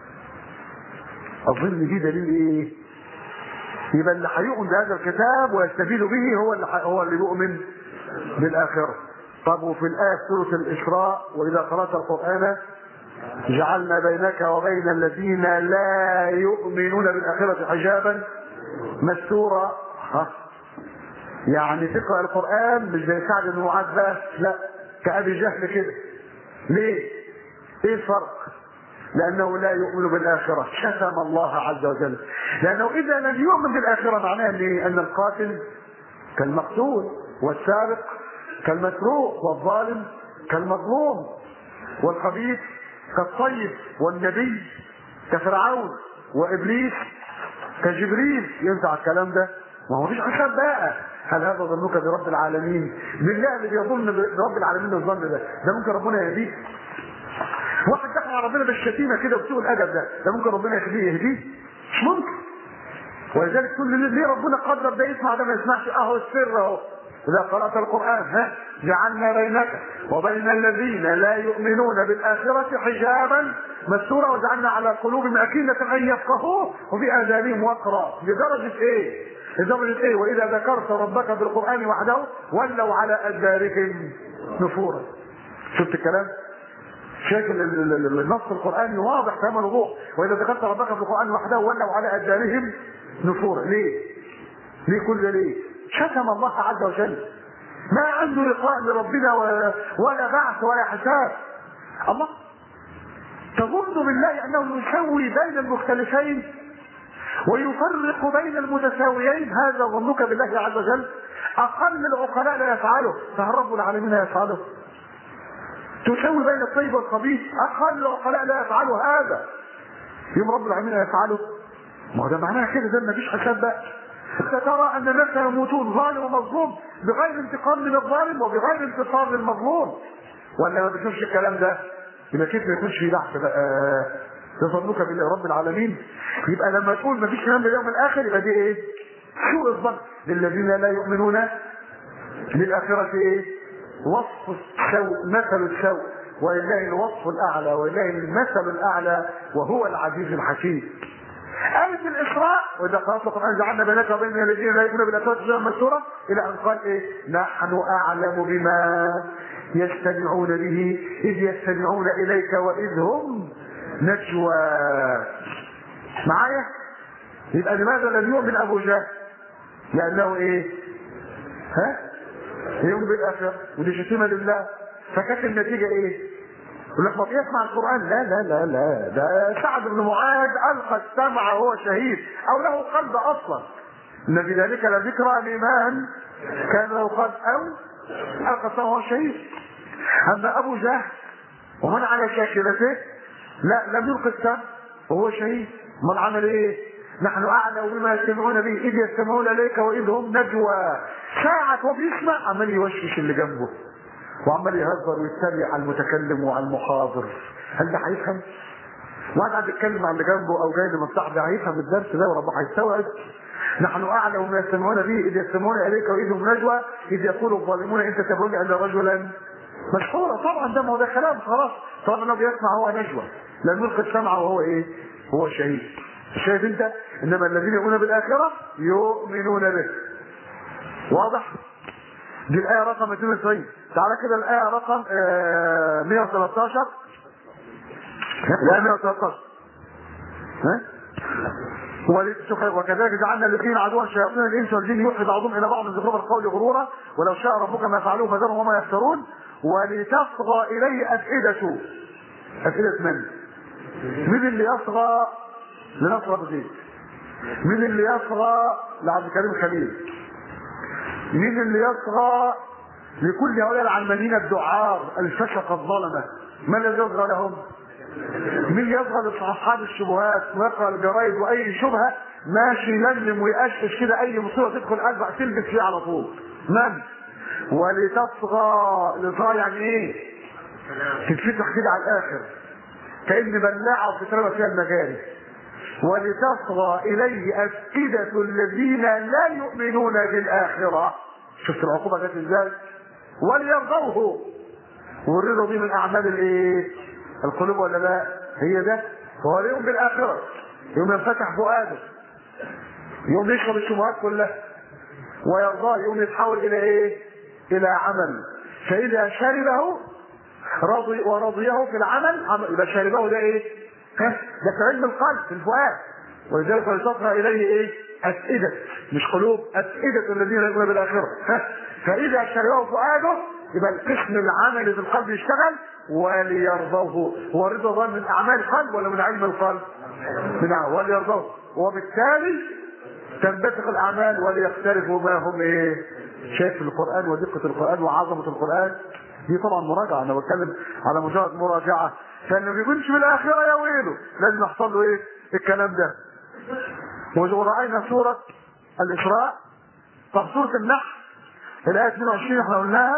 اظن دي دليل ايه؟ يبقى اللي هيؤمن بهذا الكتاب ويستفيد به هو اللي هو اللي يؤمن بالاخره طب وفي الآية سورة الإسراء وإذا قرأت القرآن جعلنا بينك وبين الذين لا يؤمنون بالآخرة حجابا مستورا ها يعني تقرأ القرآن مش زي سعد بن معاذ بس لا كأبي جهل كده ليه؟ ايه الفرق؟ لأنه لا يؤمن بالآخرة شتم الله عز وجل لأنه إذا لم يؤمن بالآخرة معناه أن القاتل كالمقتول والسارق كالمسروق والظالم كالمظلوم والخبيث كالطيب والنبي كفرعون وابليس كجبريل ينفع الكلام ده ما هو مفيش حساب بقى هل هذا ظنك برب العالمين بالله اللي بيظن برب العالمين الظن ده ده ممكن ربنا يهديه واحد دخل على ربنا بالشتيمه كده وسوء الادب ده ده ممكن ربنا يهديه يهديه مش ممكن ولذلك كل ليه ربنا قدر ده يسمع ده ما يسمعش اهو السر اهو إذا قرأت القرآن ها جعلنا بينك وبين الذين لا يؤمنون بالآخرة حجابا مستورا وجعلنا على قلوبهم أكيدة أن يفقهوه وفي آذانهم وقرا لدرجة إيه؟ لدرجة إيه؟ وإذا ذكرت ربك بالقرآن وحده ولوا على أدبارهم نفورا شفت الكلام؟ شايف النص القرآني واضح تمام الوضوح وإذا ذكرت ربك بالقرآن وحده ولوا على أدبارهم نفورا ليه؟ ليه كل ده ليه؟ شتم الله عز وجل ما عنده لقاء لربنا ولا بعث ولا حساب الله تظن بالله انه يسوي بين المختلفين ويفرق بين المتساويين هذا ظنك بالله عز وجل اقل العقلاء لا يفعله فهل رب العالمين يفعله تسوي بين الطيب والخبيث اقل العقلاء لا يفعله هذا يوم رب العالمين يفعله ما هو ده معناها كده ده مفيش حساب بقى سترى ان الناس يموتون ظالم ومظلوم بغير انتقام من الظالم وبغير انتصار للمظلوم ولا ما بتشوفش الكلام ده يبقى كيف ما يكونش في بحث بقى تظنك بالله رب العالمين يبقى لما تقول ما فيش كلام باليوم الاخر يبقى دي ايه؟ سوء الظن للذين لا يؤمنون بالاخره ايه؟ وصف السوء مثل السوء ولله الوصف الاعلى ولله المثل الاعلى وهو العزيز الحكيم آية الإسراء وإذا قرأت القرآن جعلنا بينك وبين الذين لا يؤمنون بالآخرة حجابا مستورا إلى أن قال إيه؟ نحن أعلم بما يستمعون به إذ يستمعون إليك وإذ هم نجوى معايا؟ يبقى لماذا لم يؤمن أبو جهل؟ لأنه إيه؟ ها؟ يؤمن بالآخرة ودي شتيمة لله فكانت النتيجة إيه؟ يقول لك ما يسمع القران لا لا لا لا ده سعد بن معاذ القى السمع وهو شهيد او له قلب اصلا ان في ذلك لذكرى لمن كان له قلب او القى السمع وهو شهيد اما ابو جهل ومن على شاكلته لا لم يلقي السمع وهو شهيد من عمل ايه نحن اعلم بما يستمعون به اذ يستمعون اليك واذ هم نجوى ساعة وبيسمع عمال يوشوش اللي جنبه وعمال يهزر ويتريق على المتكلم وعلى المحاضر هل ده هيفهم؟ واحد قاعد يتكلم على اللي جنبه او جاي لمصلحه ده هيفهم الدرس ده وربنا هيستوعب نحن اعلم ما يستمعون به اذ يستمعون اليك واذ هم نجوى اذ يقول الظالمون ان تتبعون الا رجلا مشهورة طبعا ده ما هو ده كلام خلاص طالما بيسمع هو نجوى لن يلقي السمع وهو ايه؟ هو شهيد شايف انت؟ انما الذين يؤمنون بالاخره يؤمنون به واضح؟ دي الآية رقم 92 تعالى كده الآية رقم آه 113 الآية 113 ها؟ وكذلك جعلنا الذين عدوا شياطين الانس والجن يوحي بعضهم الى بعض زخرف القول غرورا ولو شاء ربك ما فعلوه فذرهم وما يفترون ولتصغى اليه افئده افئده من؟ مين اللي يصغى لنصر ابو زيد؟ مين اللي يصغى لعبد الكريم خليل؟ مين اللي يصغى لكل هؤلاء العلمانيين الدعار الفشق الظلمه ما الذي يصغى لهم مين يظهر اصحاب الشبهات ويقرا الجرايد واي شبهه ماشي يلملم ويقشش كده اي مصيبه تدخل قلبك تلبس فيه على طول من ولتصغى الاصغاء يعني ايه تتفتح كده على الاخر كان بلاعه وتترمى فيها المجاري ولتصغى اليه افئده الذين لا يؤمنون بالاخره شفت العقوبه جت ازاي وليرضوه والرضا دي من اعمال الايه القلوب ولا لا هي ده هو اليوم بالاخره يوم ينفتح فؤاده يوم يشرب الشبهات كلها ويرضاه يوم يتحول الى ايه الى عمل فاذا شربه رضي ورضيه في العمل عمل يبقى شربه ده ايه ها ده في علم القلب في الفؤاد ولذلك ولتصغى اليه ايه افئده مش قلوب افئده الذين لا يؤمنون بالاخره ها فاذا شربه فؤاده يبقى القسم العملي في القلب يشتغل وليرضوه هو الرضا ده من اعمال القلب ولا من علم القلب؟ من أعمال وليرضوه وبالتالي تنبثق الاعمال وليختلفوا ما هم ايه؟ شايف القران ودقه القران وعظمه القران دي طبعا مراجعه انا بتكلم على مجرد مراجعه فاللي ما بيكونش في الاخره يا ويله لازم يحصل له ايه؟ الكلام ده ورأينا سورة الإسراء طب سورة النحل الآية 22 احنا قلناها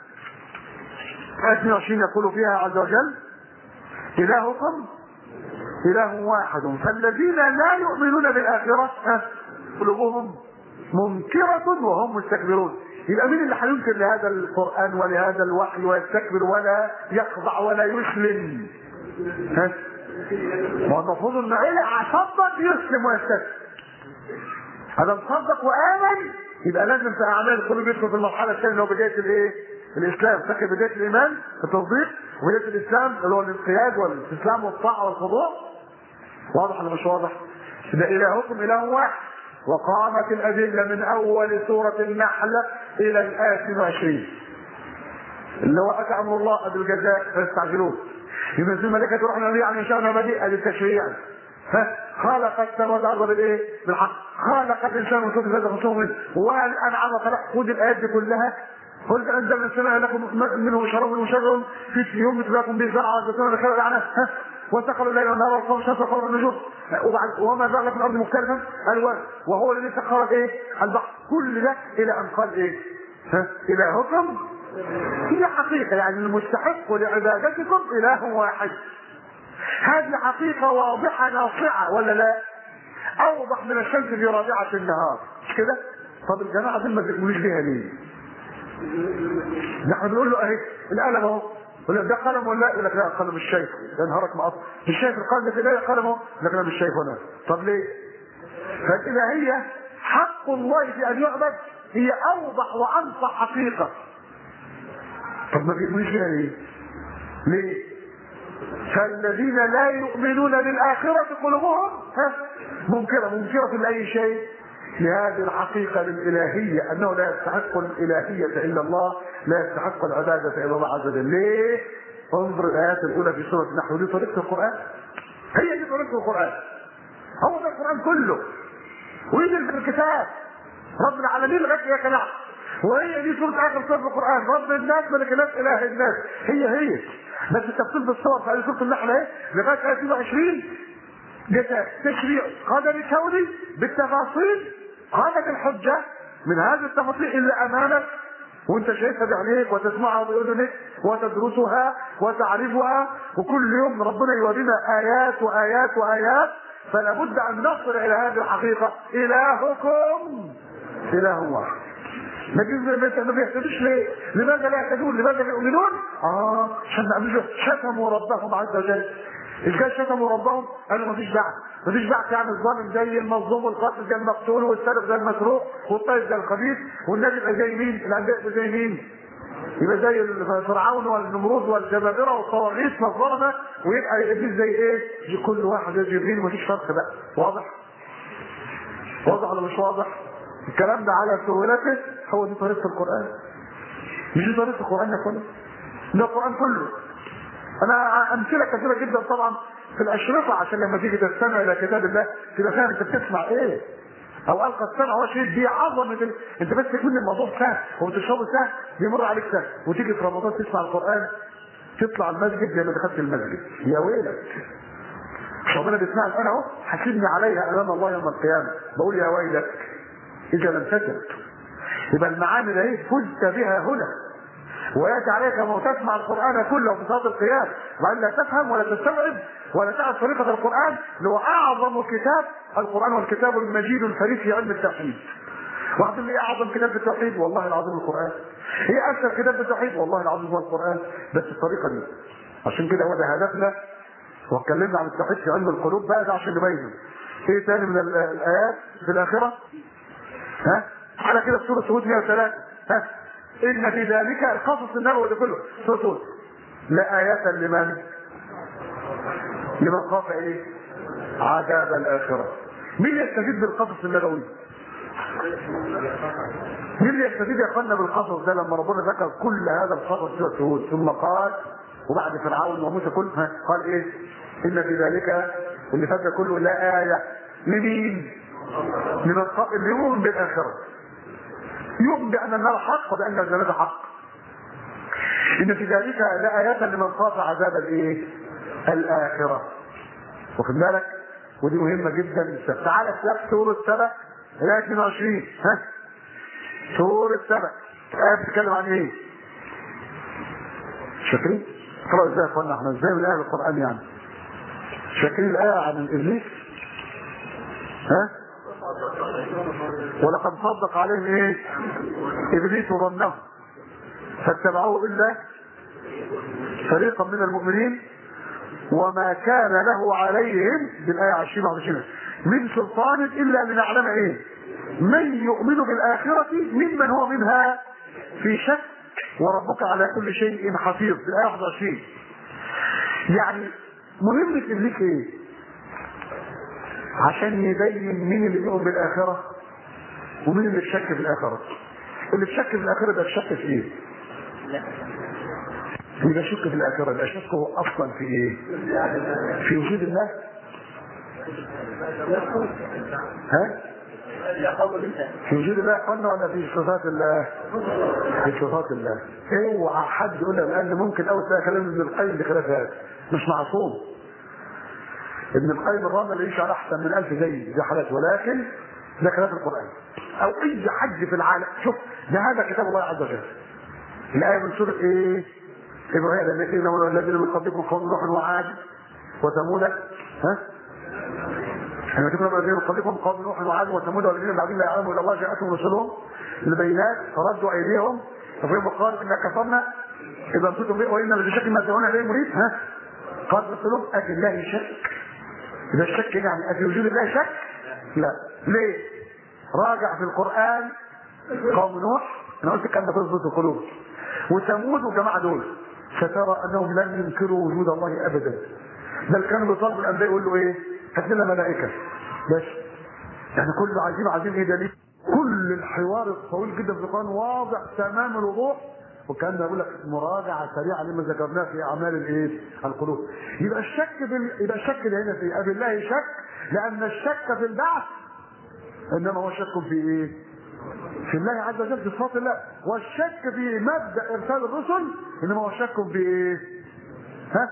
آية 22 يقول فيها عز وجل إلهكم إله واحد فالذين لا يؤمنون بالآخرة قلوبهم منكرة وهم مستكبرون يبقى مين اللي هينكر لهذا القرآن ولهذا الوحي ويستكبر ولا يخضع ولا يسلم ها ما هو المفروض ان ايه صدق يسلم ويستسلم هذا مصدق وامن يبقى لازم في اعمال القلوب يدخل في المرحله الثانيه اللي هو بدايه الايه؟ الاسلام فاكر بدايه الايمان التصديق وبدايه الاسلام اللي هو الانقياد والاستسلام والطاعه والخضوع واضح ولا مش واضح؟ ده الهكم اله واحد وقامت الادله من اول سوره النحل الى الايه 22 اللي هو اتى امر الله بالجزاء فيستعجلون ينزل الملائكه تروح نبي عن انشاءنا بديء ادي التشريع ها خلق السماوات والارض بالايه؟ بالحق خلق الانسان من صوت فزع خصومه والانعام خلق خذ الايات دي كلها قل انزلنا السماء لكم منه شراب منه شجر في يوم لكم به زرع وزيتون ذكر العنب ها وسخر الليل والنهار والقمر والشمس والقمر والنجوم وبعد وما زال في الارض مختلفا الوان وهو الذي سخر ايه؟ البحر كل ده الى ان قال ايه؟ ها الهكم هي حقيقه يعني المستحق لعبادتكم اله واحد هذه حقيقة واضحة ناصعة ولا لا؟ أوضح من الشمس في رابعة النهار مش كده؟ طب الجماعة دول ما بيؤمنوش بيها ليه؟ نحن بنقول له أهي القلم أهو يقول لك ده قلم ولا يقول لك لا قلم مش شايفه ده نهارك مقطع مش شايف القلم في ده قلم اهو يقول لك لا مش شايفه انا طب ليه؟ فالإلهية حق الله في أن يعبد هي أوضح وأنصح حقيقة طب ما بيؤمنوش بيها ليه؟ ليه؟ فالذين لا يؤمنون بالآخرة قلوبهم منكرة منكرة لأي شيء لهذه الحقيقة الإلهية أنه لا يستحق الإلهية إلا الله لا يستحق العبادة إلا الله عز وجل ليه؟ انظر الآيات الأولى في سورة النحل دي طريقة القرآن هي دي طريقة القرآن هو ده القرآن كله ويجي في الكتاب رب العالمين لغاية يا كلام وهي دي سورة آخر سورة القرآن رب الناس ملك الناس إله الناس هي هي بس التفصيل بالصور في سورة النحل اهي لغاية آية 22 ده تشريع قدري كوني بالتفاصيل قامت الحجة من هذه التفاصيل اللي أمامك وانت شايفها بعينيك وتسمعها باذنك وتدرسها وتعرفها وكل يوم ربنا يورينا ايات وايات وايات فلا بد ان نصل الى هذه الحقيقه الهكم اله واحد ما ما بيهتدوش ليه؟ لماذا لا يهتدون؟ لماذا لا يؤمنون؟ اه عشان شتموا ربهم عز وجل. ازاي شتموا ربهم؟ قالوا مفيش بعث، مفيش بعث يعني الظالم زي المظلوم والقاتل زي المقتول والسارق زي المسروق والطيب زي الخبيث والنبي يبقى زي مين؟ الانبياء يبقى زي مين؟ يبقى زي فرعون والنمرود والجبابره والطواغيت والظلمه ويبقى ابليس زي ايه؟ كل واحد زي جبريل مفيش فرق بقى، واضح؟ واضح ولا مش واضح؟ الكلام ده على سهولته هو دي طريقه القران مش دي طريقه القران يا كله ده القران كله انا امثله كثيره جدا طبعا في الاشرطه عشان لما تيجي تستمع الى كتاب الله تبقى فاهم انت بتسمع ايه او القى السمع هو شيء دي عظمه ال... انت بس تكون الموضوع سهل هو تشربه سهل بيمر عليك سهل وتيجي في رمضان تسمع القران تطلع المسجد زي ما دخلت المسجد يا ويلك مش ربنا بيسمعني انا اهو حاسبني عليها امام الله يوم القيامه بقول يا ويلك اذا لم تتب يبقى المعاني دي فزت بها هنا وياتي عليك ما تسمع القران كله في صلاه القيام وان لا تفهم ولا تستوعب ولا تعرف طريقه القران اللي هو اعظم كتاب القران والكتاب المجيد الفريد في علم التوحيد واحد اللي اعظم كتاب في التوحيد والله العظيم القران هي اكثر كتاب في التوحيد والله العظيم هو القران بس الطريقه دي عشان كده هو ده هدفنا واتكلمنا عن التوحيد في علم القلوب بقى ده عشان نبينه ايه تاني من ال- الايات في الاخره ها على كده في سوره هود 103 ها ان في ذلك القصص النبوي ده كله سوره هود لا آية لمن لمن خاف ايه عذاب الاخره مين يستفيد بالقصص النبوي مين اللي يستفيد يا اخوانا بالقصص ده لما ربنا ذكر كل هذا القصص في سوره هود ثم قال وبعد فرعون وموسى كل ها، قال ايه ان في ذلك اللي فات ده كله لا آية لمين لمن خاف اللي يؤمن بالاخره يؤمن بان النار حق وبان الجنه حق ان في ذلك لآيات لمن خاف عذاب الايه الاخره واخد بالك ودي مهمه جدا تعالى في سوره سبع الايه 22 ها سوره سبع الايه بتتكلم عن ايه شاكرين خلاص ازاي يا اخوانا احنا ازاي من اهل القران يعني شاكرين الايه عن الابليس ها ولقد صدق عليهم ايه ابليس ظنه فاتبعوه الا فريقا من المؤمنين وما كان له عليهم بالايه 20 21 من سلطان الا لنعلم ايه من يؤمن بالاخره ممن هو منها في شك وربك على كل شيء حفيظ في الايه 21 يعني مهمه ابليس ايه عشان يبين مين اللي بيؤمن بالاخره ومين اللي بيشك في الاخره اللي بيشك في الاخره ده بيشك في ايه اللي بيشك في الاخره ده شك هو اصلا في ايه في وجود الله ها في وجود الله قلنا ولا في صفات الله في صفات الله اوعى حد يقول لك لان ممكن اول تلاقي كلام ابن القيم بخلاف هذا مش معصوم ابن القيم الرامي يعيش على احسن من الف زي زي حالات ولكن ده كلام القران او اي حد في العالم شوف ده هذا كتاب الله عز وجل الايه من سوره ايه؟ ابراهيم الذين الذين من قبلكم قوم نوح وعاد وثمود ها؟ احنا كتبنا الذين من قبلكم قوم نوح وعاد وثمود والذين بعدين لا يعلموا الا الله جاءتهم رسلهم بالبينات فردوا ايديهم ففيهم قالوا انا كفرنا اذا كنتم به وان لفي شك ما تدعون اليه مريد ها؟ قال رسلهم افي الله شك اذا الشك يعني افي وجود الله شك؟ لا ليه؟ راجع في القران قوم نوح انا قلت الكلام ده في سوره القلوب وثمود والجماعه دول سترى انهم لن ينكروا وجود الله ابدا بل كانوا بيطالبوا الانبياء يقول له ايه؟ هات لنا ملائكه بس يعني كله عايزين عايزين ايه دليل؟ كل الحوار الطويل جدا في القران واضح تمام الوضوح وكان بقول لك مراجعه سريعه لما ذكرناه في اعمال الايه؟ القلوب. يبقى الشك في ال... يبقى الشك ده هنا في ابي الله شك لان الشك في البعث انما هو شك في ايه؟ في الله عز وجل في صفات الله والشك في مبدا ارسال الرسل انما هو شك في ايه؟ ها؟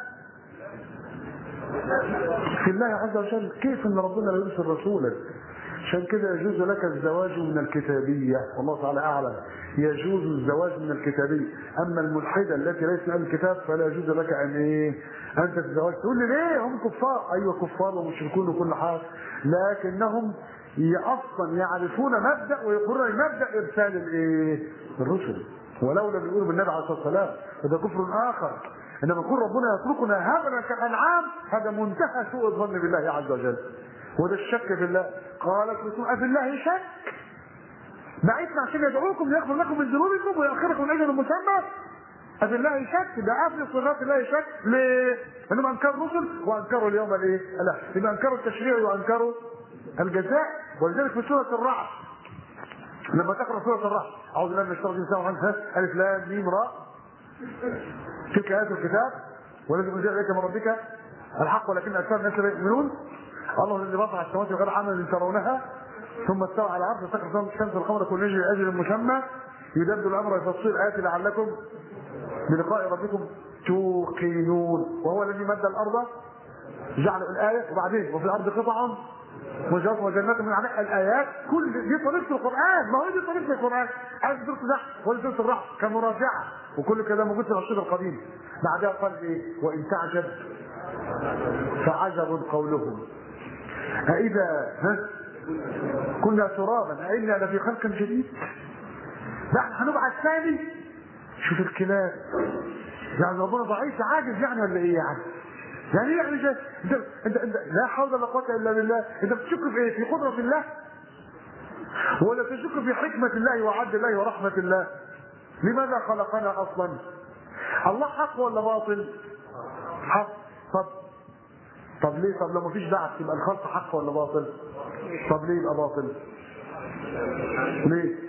في الله عز وجل كيف ان ربنا لا يرسل رسولا عشان كده يجوز لك الزواج من الكتابية والله تعالى أعلم يجوز الزواج من الكتابية أما الملحدة التي ليس من الكتاب فلا يجوز لك أن إيه أن تتزوج تقول لي ليه هم كفار أيوة كفار ومشركون وكل حاجة لكنهم اصلا يعرفون مبدا ويقرون مبدا ارسال الايه؟ الرسل ولو لم يقولوا بالنبي عليه الصلاه والسلام هذا كفر اخر انما يكون ربنا يتركنا هبلا كالانعام هذا منتهى سوء الظن بالله عز وجل وده الشك في الله قالت رسول أفي الله شك بعثنا عشان يدعوكم ليغفر لكم من ذنوبكم ويؤخركم من اجل مسمى أفي الله شك ده أفي صفات الله شك ليه؟ لأنهم أنكروا الرسل وأنكروا اليوم الإيه؟ لا يبقى أنكروا التشريع وأنكروا الجزاء ولذلك في سورة الرعد لما تقرأ سورة الرعد أعوذ بالله من الشيطان الرجيم عنها ألف لام ميم راء تلك آيات الكتاب والذي أنزل إليك من ربك الحق ولكن أكثر الناس لا يؤمنون الله الذي رفع السماوات وغير عمل ترونها ثم استوى على العرش وسخر الشمس والقمر كل نجم لاجل مسمى يدبر الامر ويفصل الايات لعلكم بلقاء ربكم توقنون وهو الذي مد الارض جعل الايه وبعدين وفي الارض قطع وجنات وجنات من عناء الايات كل دي طريقه القران ما هو دي طريقه القران عايز سوره النحل ولا سوره الرعد كمراجعه وكل كده موجود في الرشيد القديم بعدها قال ايه وان تعجب فعجب قولهم أإذا ها كنا ترابا أئنا لفي خلق جديد نحن هنبعث ثاني شوف الكلام يعني ربنا ضعيف عاجز يعني ولا ايه يعني؟ يعني ايه يعني جاي انت انت انت لا حول ولا قوه الا بالله انت بتشك في ايه؟ في قدره الله؟ ولا تشك في حكمه الله وعدل الله ورحمه الله؟ لماذا خلقنا اصلا؟ الله حق ولا باطل؟ حق طب طب ليه طب لو مفيش بعث يبقى الخلق حق ولا باطل؟ طب ليه يبقى باطل؟ ليه؟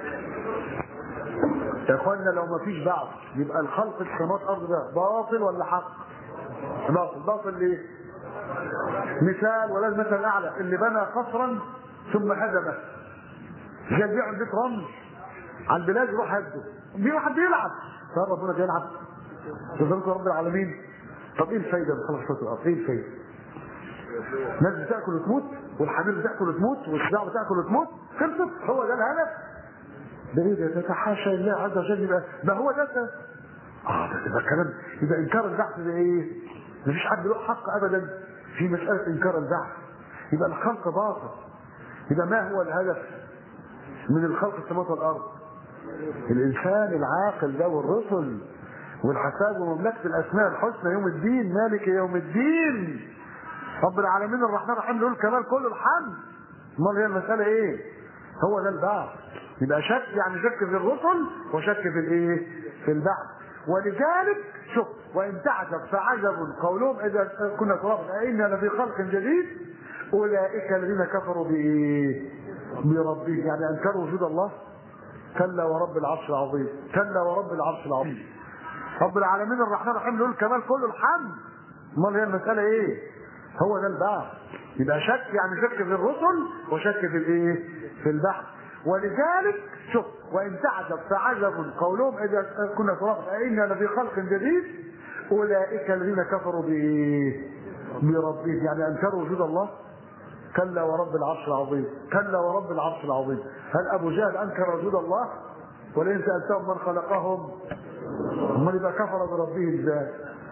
يا اخوانا لو مفيش بعث يبقى الخلق السماوات الارض ده باطل ولا حق؟ باطل باطل ليه؟ مثال ولا المثل الاعلى اللي بنى قصرا ثم هدمه جاي بيع بيت رمل على البلاد يروح هده بيروح حد يلعب طب ربنا جاي يلعب تظلمت رب العالمين طب ايه الفايده من خلق صوت الارض؟ ايه الفايده؟ ناس بتاكل وتموت والحمير بتاكل وتموت والسباع بتاكل وتموت خلصت هو ده الهدف ده ايه ده تتحاشى الله عز وجل يبقى ده هو ده ده اه ده يبقى كلام يبقى انكار البعث ده ايه؟ مفيش حد له حق ابدا في مساله انكار البعث يبقى الخلق باطل يبقى ما هو الهدف من الخلق السماوات والارض؟ الانسان العاقل ده والرسل والحساب ومملكه الاسماء الحسنى يوم الدين مالك يوم الدين رب العالمين الرحمن الرحيم له الكمال كله الحمد امال هي المساله ايه؟ هو ده البعث يبقى شك يعني شك في الرسل وشك في الايه؟ في البعث ولذلك شوف وان تعجب فعجب قولهم اذا كنا ترابا ائنا لفي خلق جديد اولئك الذين كفروا بايه؟ بربهم يعني انكروا وجود الله كلا ورب العرش العظيم كلا ورب العرش العظيم رب العالمين الرحمن الرحيم له الكمال كله الحمد امال هي المساله ايه؟ هو ده البعث يبقى شك يعني شك في الرسل وشك في الايه؟ في البحث ولذلك شوف وان تعجب فعجب قولهم اذا كنا ترابا ائنا لفي خلق جديد اولئك الذين كفروا بايه؟ بربهم يعني انكروا وجود الله كلا ورب العرش العظيم كلا ورب العرش العظيم هل ابو جهل انكر وجود الله ولئن سالتهم من خلقهم امال يبقى كفر بربه ازاي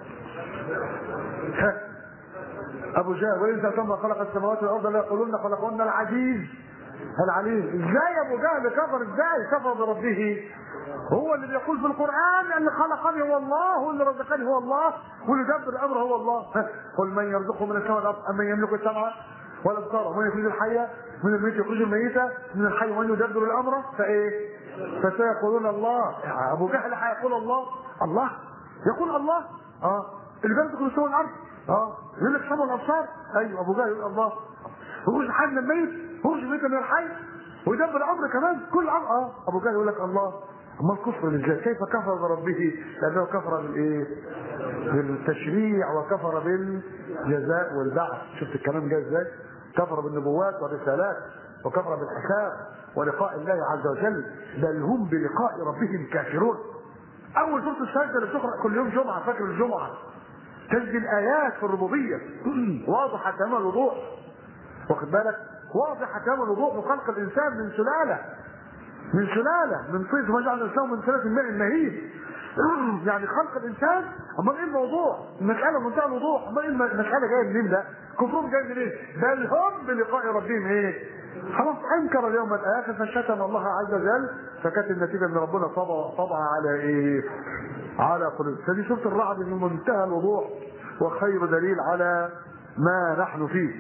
ابو جهل ولئن سالتهم من خلق السماوات والارض لا يقولون خلقهن العزيز العليم ازاي ابو جهل كفر ازاي كفر بربه هو اللي بيقول في القران اللي خلقني هو الله واللي رزقني هو الله واللي دبر الامر هو الله قل من يرزقه من السماء والارض ام من يملك السمع والابصار ومن يخرج الحي من الميت يخرج الميت من الحي ومن يدبر الامر فايه فسيقولون الله ابو جهل هيقول الله الله يقول الله اه اللي بيمسك مستوى الارض اه يقول لك سمع الابصار ايوه ابو جهل يقول الله يخرج الحي من الميت يخرج الميت من الحي ويدبر الامر كمان كل امر اه ابو جهل يقول لك الله اما الكفر ازاي كيف كفر بربه لانه كفر بالايه بالتشريع وكفر بالجزاء والبعث شفت الكلام جاي ازاي كفر بالنبوات والرسالات وكفر بالحساب ولقاء الله عز وجل بل هم بلقاء ربهم كافرون اول سوره السجده اللي بتقرا كل يوم جمعه فاكر الجمعه تجد الايات في الربوبيه واضحه تمام الوضوح واخد بالك واضحه تمام الوضوح وخلق الانسان من سلاله من سلاله من طين ثم جعل الانسان من سلاله الماء مهيب يعني خلق الانسان امال ايه الموضوع؟ المساله منتهى الوضوح امال ايه المساله جايه منين ده؟ كفرهم جاي منين؟ بل هم بلقاء ربهم ايه؟ خلاص انكر اليوم الاخر فشتم الله عز وجل فكانت النتيجه ان ربنا طبع طبع على ايه؟ على قلوب فدي سوره الرعد من منتهى الوضوح وخير دليل على ما نحن فيه.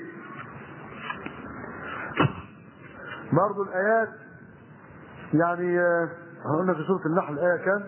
برضو الايات يعني قلنا في سوره النحل الايه كام؟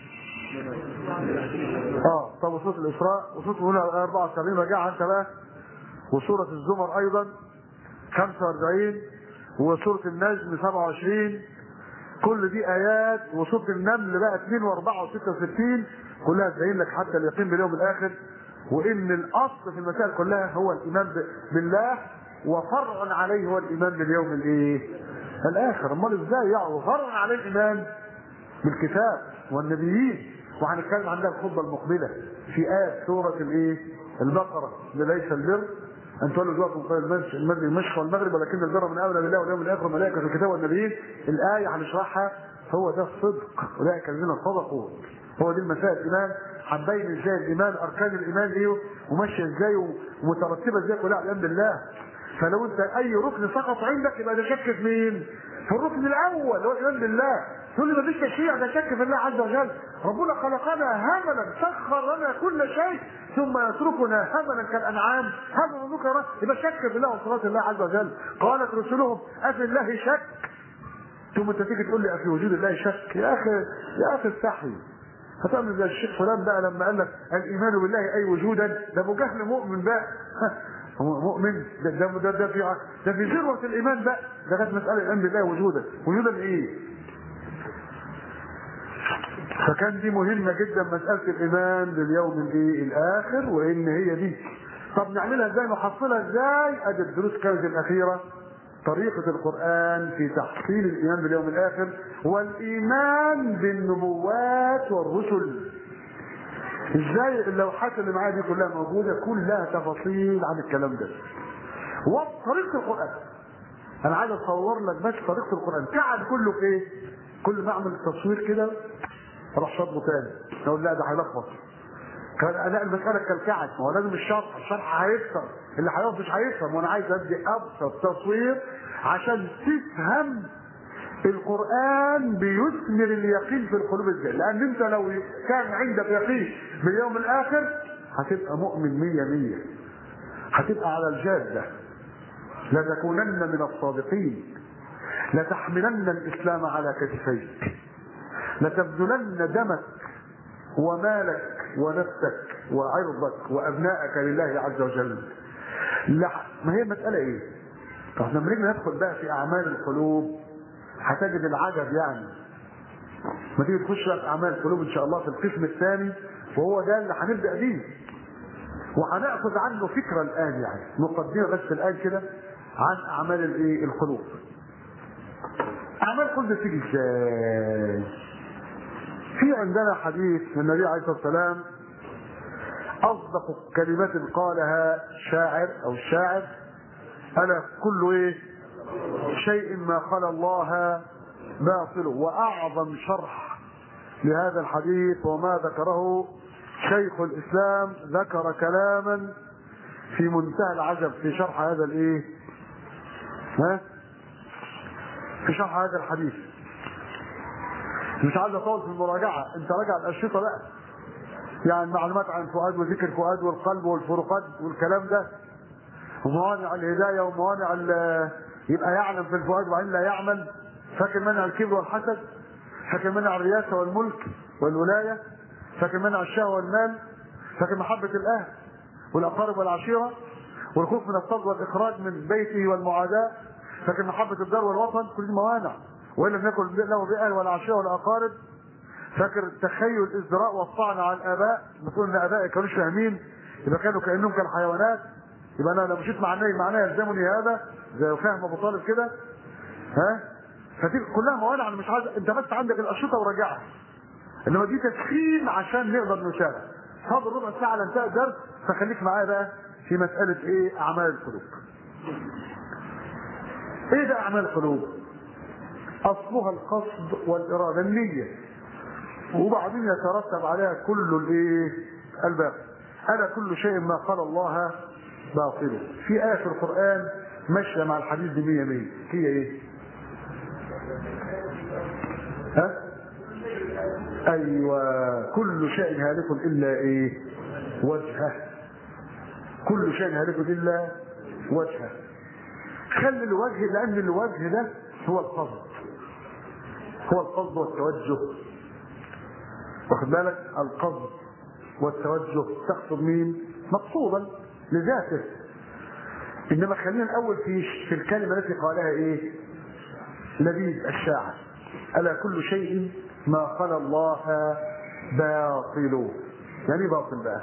اه طب وسوره الاسراء وسوره هنا 74 راجعها انت بقى وسوره الزمر ايضا 45 وسوره النجم 27 كل دي ايات وسوره النمل بقى 2 و4 و66 كلها تبين لك حتى اليقين باليوم الاخر وان الاصل في المسائل كلها هو الايمان بالله وفرع عليه هو الايمان باليوم الايه؟ الاخر امال ازاي يعني فرع عليه الايمان بالكتاب والنبيين وهنتكلم عنها الخطبه المقبله في ايه سوره الايه؟ البقره اللي ليس البر ان تولوا وجوهكم قبل المشرق المشرق والمغرب ولكن البر من امن بالله واليوم الاخر والملائكه والكتاب والنبيين الايه هنشرحها هو ده الصدق اولئك الذين صدقوا هو دي المسائل الايمان هنبين ازاي الايمان اركان الايمان ايه وماشيه ازاي ومترتبه ازاي كلها على امر الله فلو انت اي ركن سقط عندك يبقى ده شك في مين؟ في الركن الاول اللي هو الايمان بالله تقول لي مفيش تشريع ده شك في الله عز وجل ربنا خلقنا هملا سخر لنا كل شيء ثم يتركنا هملا كالانعام هذا ذكر يبقى شك في الله وصفات الله عز وجل قالت رسلهم افي الله شك ثم انت تيجي تقول لي افي وجود الله شك يا اخي يا اخي استحي هتعمل زي الشيخ فلان بقى لما قال لك الايمان بالله اي وجودا ده ابو جهل مؤمن بقى هو مؤمن ده ده ده, ده في ده في ذروه الايمان بقى ده كانت مساله الايمان بالله وجودا وجودا ايه؟ فكان دي مهمة جدا مسألة الإيمان باليوم الايه الآخر وإن هي دي طب نعملها ازاي نحصلها ازاي ادي الدروس كانت الأخيرة طريقة القرآن في تحصيل الإيمان باليوم الآخر والإيمان بالنبوات والرسل ازاي اللوحات اللي معايا دي كلها موجودة كلها تفاصيل عن الكلام ده وطريقة القرآن انا عايز اصور لك بس طريقة القرآن قاعد كله في ايه كل ما اعمل تصوير كده اروح شاطبه تاني اقول لا ده هيلخبط كان اداء المساله كالكعب ما هو لازم الشرح الشرح هيفهم اللي هيقف مش هيفهم وانا عايز ادي ابسط تصوير عشان تفهم القران بيثمر اليقين في القلوب ازاي لان انت لو كان عندك يقين باليوم الاخر هتبقى مؤمن مية مية هتبقى على الجاده لتكونن من الصادقين لتحملن الاسلام على كتفيك لتبذلن دمك ومالك ونفسك وعرضك وابنائك لله عز وجل لا ما هي المساله ايه طب لما نيجي ندخل بقى في اعمال القلوب هتجد العجب يعني ما تيجي تخش بقى في اعمال القلوب ان شاء الله في القسم الثاني وهو ده اللي هنبدا بيه وهناخذ عنه فكره الان يعني مقدمه بس الان كده عن اعمال الايه القلوب اعمال القلوب تيجي ازاي في عندنا حديث من النبي عليه الصلاه والسلام اصدق كلمات قالها شاعر او الشاعر انا كل ايه شيء ما خلا الله باطل واعظم شرح لهذا الحديث وما ذكره شيخ الاسلام ذكر كلاما في منتهى العجب في شرح هذا الايه ها في شرح هذا الحديث مش عايز اطول في المراجعه انت راجع الاشرطه بقى يعني معلومات عن فؤاد وذكر فؤاد والقلب والفروقات والكلام ده وموانع الهدايه وموانع يبقى يعلم في الفؤاد وبعدين لا يعمل فاكر منع الكبر والحسد فاكر منع الرياسه والملك والولايه فاكر منع الشهوه والمال فاكر محبه الاهل والاقارب والعشيره والخوف من الطرد والاخراج من بيته والمعاداه فاكر محبه الدار والوطن كل دي موانع وان لم يكن له باهل ولا عشيره ولا اقارب فاكر تخيل الازدراء والطعن على الاباء بتقول ان ابائي كانوش فاهمين يبقى كانوا كانهم كالحيوانات يبقى انا لو مشيت مع النبي معناه يلزمني هذا زي فهم ابو طالب كده ها فدي كلها موانع انا مش عايز انت بس عندك الاشرطه وراجعها انما دي تسخين عشان نقدر نشارك فاضل ربع ساعه لانتهى الدرس فخليك معايا بقى في مساله ايه اعمال القلوب ايه ده اعمال القلوب اصلها القصد والاراده النيه وبعدين يترتب عليها كل الايه الباقي الا كل شيء ما قال الله باطل في ايه في القران ماشيه مع الحديث دي 100 100 هي ايه ها ايوه كل شيء هالك الا ايه وجهه كل شيء هالك الا وجهه خلي الوجه لان الوجه ده هو القصد هو القصد والتوجه واخد بالك القصد والتوجه تقصد مين مقصودا لذاته انما خلينا الاول في في الكلمه التي قالها ايه لبيد الشاعر الا كل شيء ما خلا الله باطل يعني باطل بقى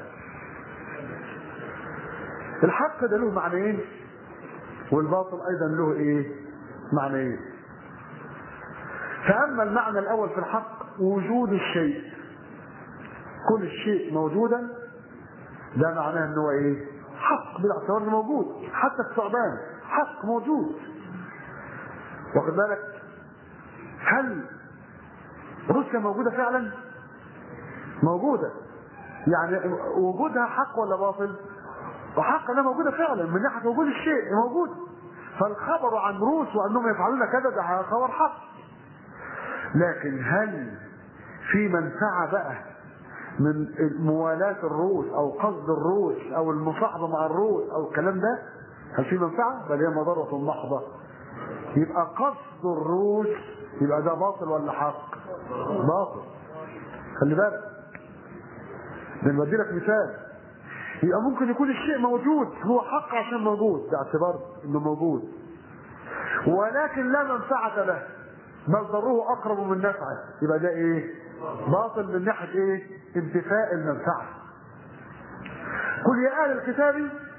الحق ده له معنيين والباطل ايضا له ايه معنيين فاما المعنى الاول في الحق وجود الشيء كل الشيء موجودا ده معناه ان هو ايه حق بالاعتبار انه موجود حتى الثعبان حق موجود واخد بالك هل روسيا موجوده فعلا موجوده يعني وجودها حق ولا باطل وحق انها موجوده فعلا من ناحيه وجود الشيء موجود فالخبر عن روس وانهم يفعلون كذا ده خبر حق لكن هل في منفعه بقى من موالاة الروس او قصد الروس او المصاحبة مع الروس او الكلام ده هل في منفعة بل هي مضرة محضة يبقى قصد الروس يبقى ده باطل ولا حق باطل خلي بالك ده أنا بدي لك مثال يبقى ممكن يكون الشيء موجود هو حق عشان موجود باعتبار انه موجود ولكن لا منفعة له بل ضره اقرب من نفعه يبقى ده ايه باطل من ناحيه ايه انتفاء المنفعه قل يا اهل الكتاب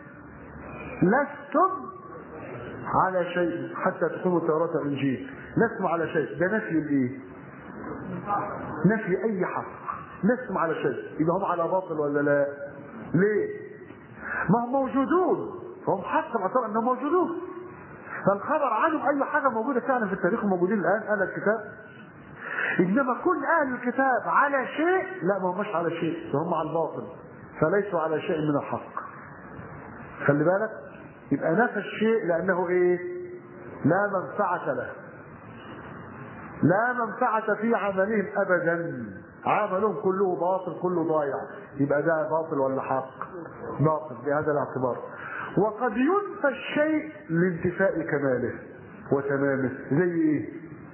لستم على شيء حتى تقيموا التوراة والإنجيل لستم على شيء ده نفي الايه؟ نفي أي حق لستم على شيء يبقى هم على باطل ولا لا؟ ليه؟ ما هم موجودون فهم حق باعتبار انهم موجودون فالخبر عنهم اي حاجه موجوده فعلا في التاريخ موجودين الان اهل الكتاب انما كل اهل الكتاب على شيء لا ما هماش على شيء فهم على الباطل فليسوا على شيء من الحق خلي بالك يبقى نفى الشيء لانه ايه لا منفعه له لا منفعة في عملهم أبدا عملهم كله باطل كله ضايع يبقى ده باطل ولا حق باطل بهذا الاعتبار وقد ينفى الشيء لانتفاء كماله وتمامه زي ايه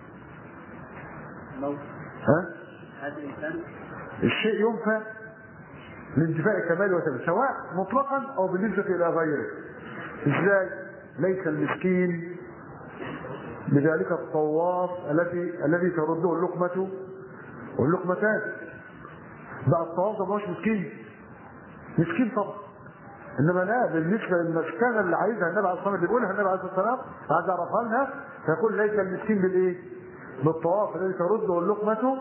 ها هذا الانسان الشيء ينفى لانتفاء كماله وتمامه سواء مطلقا او بالنسبة الى غيره ازاي ليس المسكين بذلك الطواف الذي الذي ترده اللقمة واللقمتان بقى الطواف ده مش مسكين مسكين طبعا انما لا بالنسبه للمسكنه اللي عايزها النبي عليه الصلاه والسلام اللي بيقولها النبي عليه الصلاه والسلام عايز اعرفها لها فيقول ليس المسكين بالايه؟ بالطواف الذي ترده اللقمه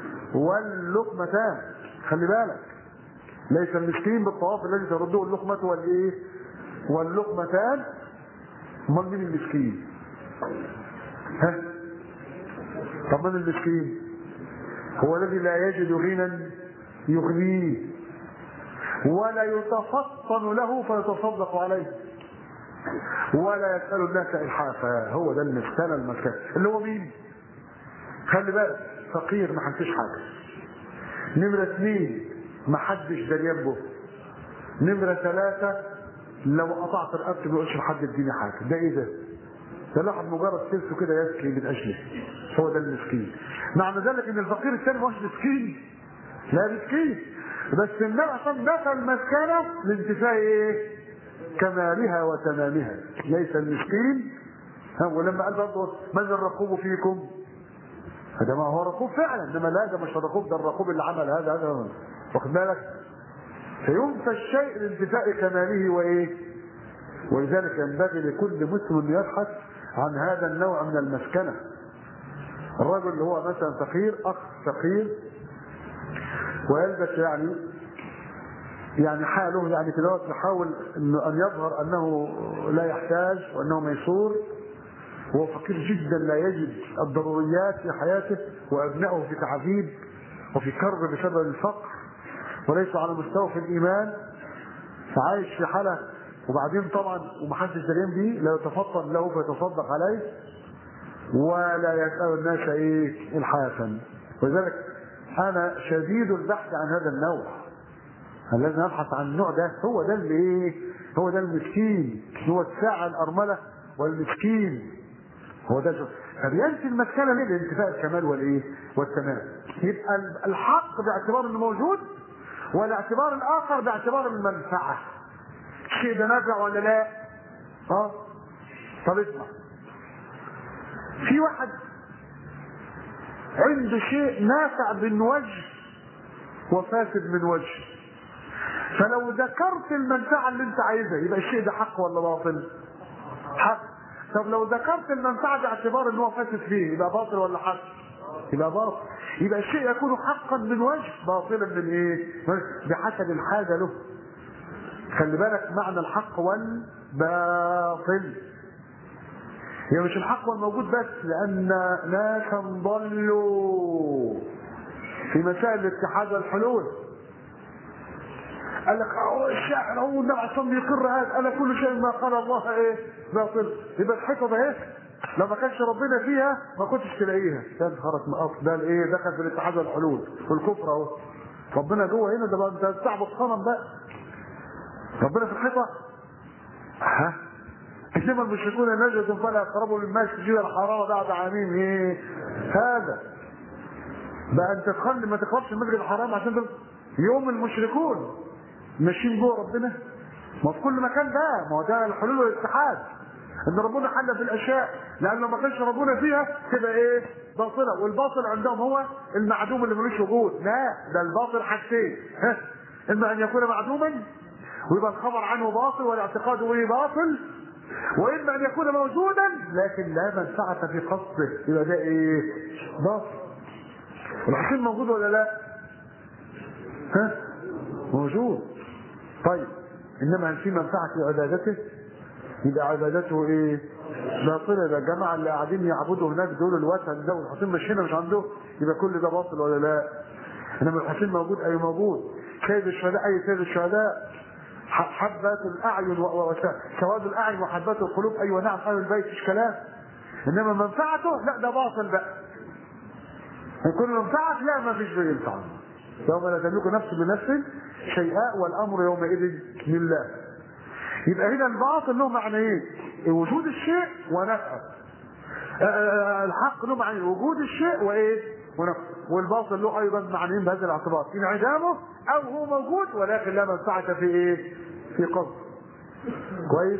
واللقمتان خلي بالك ليس المسكين بالطواف الذي ترده اللقمه والايه؟ واللقمتان امال مين المسكين؟ ها؟ طب من المسكين؟ هو الذي لا يجد غنى يغنيه ولا يتفطن له فيتصدق عليه ولا يسأل الناس إلحافا هو ده المسكنة المسكنة اللي هو مين؟ خلي بالك فقير ما حدش حاجة نمرة اثنين ما حدش دريان به نمرة ثلاثة لو قطعت رقبتي ما يقولش لحد اديني حاجة ده ايه ده؟ ده الواحد مجرد سلسه كده يبكي من اجله هو ده المسكين معنى ذلك ان الفقير الثاني مش مسكين لا مسكين بس النبي عشان دخل المسكنه لانتفاء ايه؟ كمالها وتمامها ليس المسكين ها ولما قال برضه من الرقوب فيكم؟ هذا ما هو رقوب فعلا انما لا ده مش الرقوب ده الرقوب اللي عمل هذا هذا واخد بالك؟ فينفى الشيء لانتفاء كماله وايه؟ ولذلك ينبغي لكل مسلم ان يبحث عن هذا النوع من المسكنه الرجل اللي هو مثلا فقير اخ فقير ويلبس يعني يعني حاله يعني كده يحاول انه ان يظهر انه لا يحتاج وانه ميسور وهو فقير جدا لا يجد الضروريات في حياته وابنائه في تعذيب وفي كرب بسبب الفقر وليس على مستوى في الايمان فعايش في حاله وبعدين طبعا ومحدش دريان بيه لا يتفطن له فيتصدق عليه ولا يسأل الناس ايه الحافا ولذلك انا شديد البحث عن هذا النوع الذي نبحث عن النوع ده هو ده اللي ايه هو ده المسكين هو الساعة الأرملة والمسكين هو ده شو. فبينفي المسكنة ليه لانتفاء الكمال والايه والتمام يبقى الحق باعتبار انه موجود والاعتبار الاخر باعتبار المنفعه الشيء ده نافع ولا لا؟ اه طب اسمع في واحد عنده شيء نافع من وجه وفاسد من وجه فلو ذكرت المنفعة اللي انت عايزها يبقى الشيء ده حق ولا باطل؟ حق طب لو ذكرت المنفعة باعتبار ان هو فاسد فيه يبقى باطل ولا حق؟ يبقى باطل يبقى الشيء يكون حقا من وجه باطلا من ايه بحسب الحاجه له خلي بالك معنى الحق والباطل هي مش الحق والموجود بس لان ناسا ضلوا في مسائل الاتحاد والحلول قال لك هو الشاعر هو النبي عليه الصلاه يقر هذا انا كل شيء ما قال الله ايه باطل يبقى الحكمه اهي لو ما كانش ربنا فيها ما كنتش تلاقيها كان خرج مقص ده الايه دخل في الاتحاد والحلول والكفر اهو ربنا جوه هنا ده بقى انت تعبد صنم بقى ربنا في الحيطه ها انما المشركون نجد فلا يقربوا من مسجد الحرام بعد عامين ايه هذا بقى انت تخلي ما تقربش المسجد الحرام عشان تبقى يوم المشركون ماشيين جوه ربنا ما في كل مكان بقى ما هو ده الحلول والاتحاد ان ربنا حل في الاشياء لان لو ما كانش ربنا فيها تبقى ايه باطله والباطل عندهم هو المعدوم اللي ملوش وجود لا ده الباطل حاجتين ها اما ان يكون معدوما ويبقى الخبر عنه باطل والاعتقاد به باطل واما ان يكون موجودا لكن لا منفعه في قصده يبقى ده ايه باطل الحسين موجود ولا لا ها موجود طيب انما هل في منفعه في عبادته يبقى عبادته ايه باطله ده الجماعه اللي قاعدين يعبدوا هناك دول الوثن ده والحسين مش هنا مش عنده يبقى كل ده باطل ولا لا انما الحسين موجود اي موجود سيد الشهداء اي سيد الشهداء حبات الاعين وسواد الاعين وحبات القلوب ايوه نعم اهل البيت مش كلام انما منفعته لا ده باطل بقى يكون منفعك لا ما فيش بينفع يوم لا تملك نفس بنفس شيئا والامر يومئذ لله يبقى هنا الباطل له معنيين وجود الشيء ونفعه الحق له معنيين وجود الشيء وايه ونفعه والباطل له ايضا معنيين بهذا الاعتبار انعدامه او هو موجود ولكن لا منفعه في ايه في قصد كويس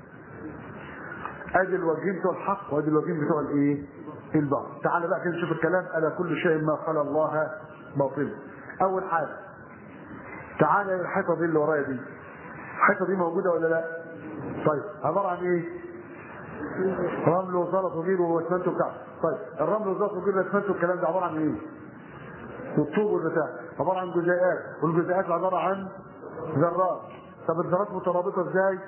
ادي الوجهين بتوع الحق وادي الوجهين بتوع الايه الباطل تعال بقى كده نشوف الكلام الا كل شيء ما خلى الله باطل اول حاجه تعال الحيطه دي اللي ورايا دي الحيطه دي موجوده ولا لا طيب عباره عن ايه رمل وزلط وجير واسمنت وبتاع طيب الرمل والزلط وجير واسمنت والكلام ده عباره عن ايه والطوب والبتاع عباره عن جزيئات والجزيئات عباره عن ذرات طب الذرات مترابطه ازاي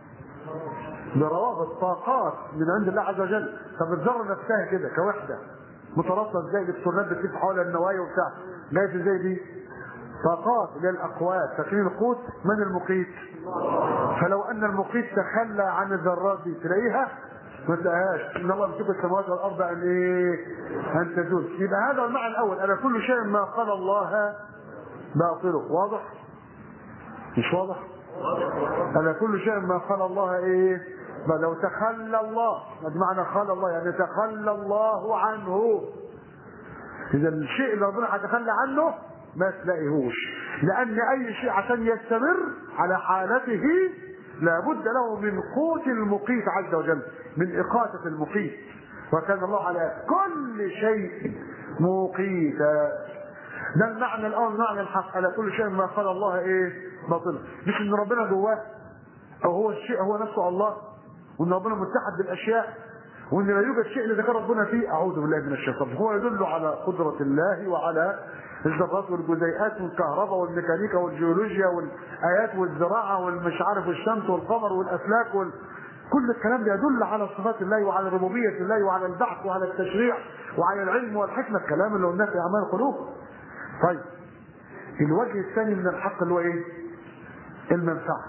بروابط طاقات من عند الله عز وجل طب الذره نفسها كده كوحده مترابطه ازاي الالكترونات بتلف حول النوايا وبتاع جايه ازاي دي طاقات اللي هي الاقوات فاكرين القوت من المقيت فلو ان المقيت تخلى عن الذرات دي تلاقيها ما تلاقيهاش ان الله يمسك السماوات والارض ان ايه ان تزول يبقى هذا المعنى الاول انا كل شيء ما قال الله باطله واضح مش واضح انا كل شيء ما قال الله ايه لو تخلى الله بمعنى خلى الله يعني تخلى الله عنه اذا الشيء اللي ربنا هيتخلى عنه ما تلاقيهوش لان اي شيء عشان يستمر على حالته لابد له من قوت المقيت عز وجل من اقاتة المقيت وكان الله على كل شيء مقيتا ده المعنى الاول معنى الحق على كل شيء ما قال الله ايه باطل مش ان ربنا جواه او هو الشيء هو نفسه الله وان ربنا متحد بالاشياء وان لا يوجد شيء اذا كان ربنا فيه اعوذ بالله من الشيطان هو يدل على قدره الله وعلى الذرات والجزيئات والكهرباء والميكانيكا والجيولوجيا والايات والزراعه والمش عارف والشمس والقمر والافلاك وال... كل الكلام ده يدل على صفات الله وعلى ربوبيه الله وعلى البعث وعلى التشريع وعلى العلم والحكمه الكلام اللي قلناه في اعمال القلوب طيب الوجه الثاني من الحق اللي هو ايه المنفعه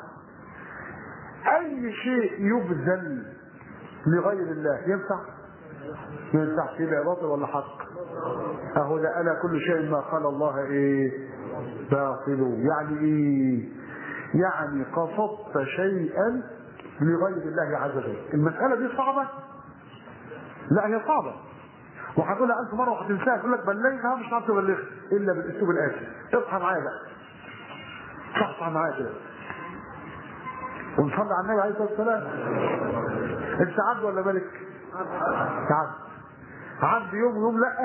اي شيء يبذل لغير الله ينفع ما ينفعش يبقى باطل ولا حق اهو ده انا كل شيء ما قال الله ايه باطل يعني ايه يعني قصدت شيئا لغير الله عز وجل المسألة دي صعبة لا هي صعبة وهتقولها ألف مرة وهتنساها تقول لك بلغها مش هتعرف تبلغها إلا بالأسلوب الآتي اصحى معايا بقى اصحى معايا كده ونصلي على النبي عليه الصلاة والسلام أنت عبد ولا ملك؟ عبد عبد يوم ويوم لا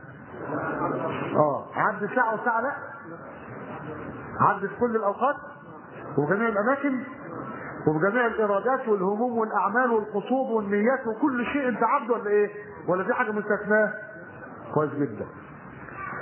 اه عبد ساعة وساعة لا عبد في كل الأوقات وجميع الأماكن وبجميع الإرادات والهموم والأعمال والقصود والنيات وكل شيء أنت عبد ولا إيه؟ ولا في حاجة مستثناة؟ كويس جدا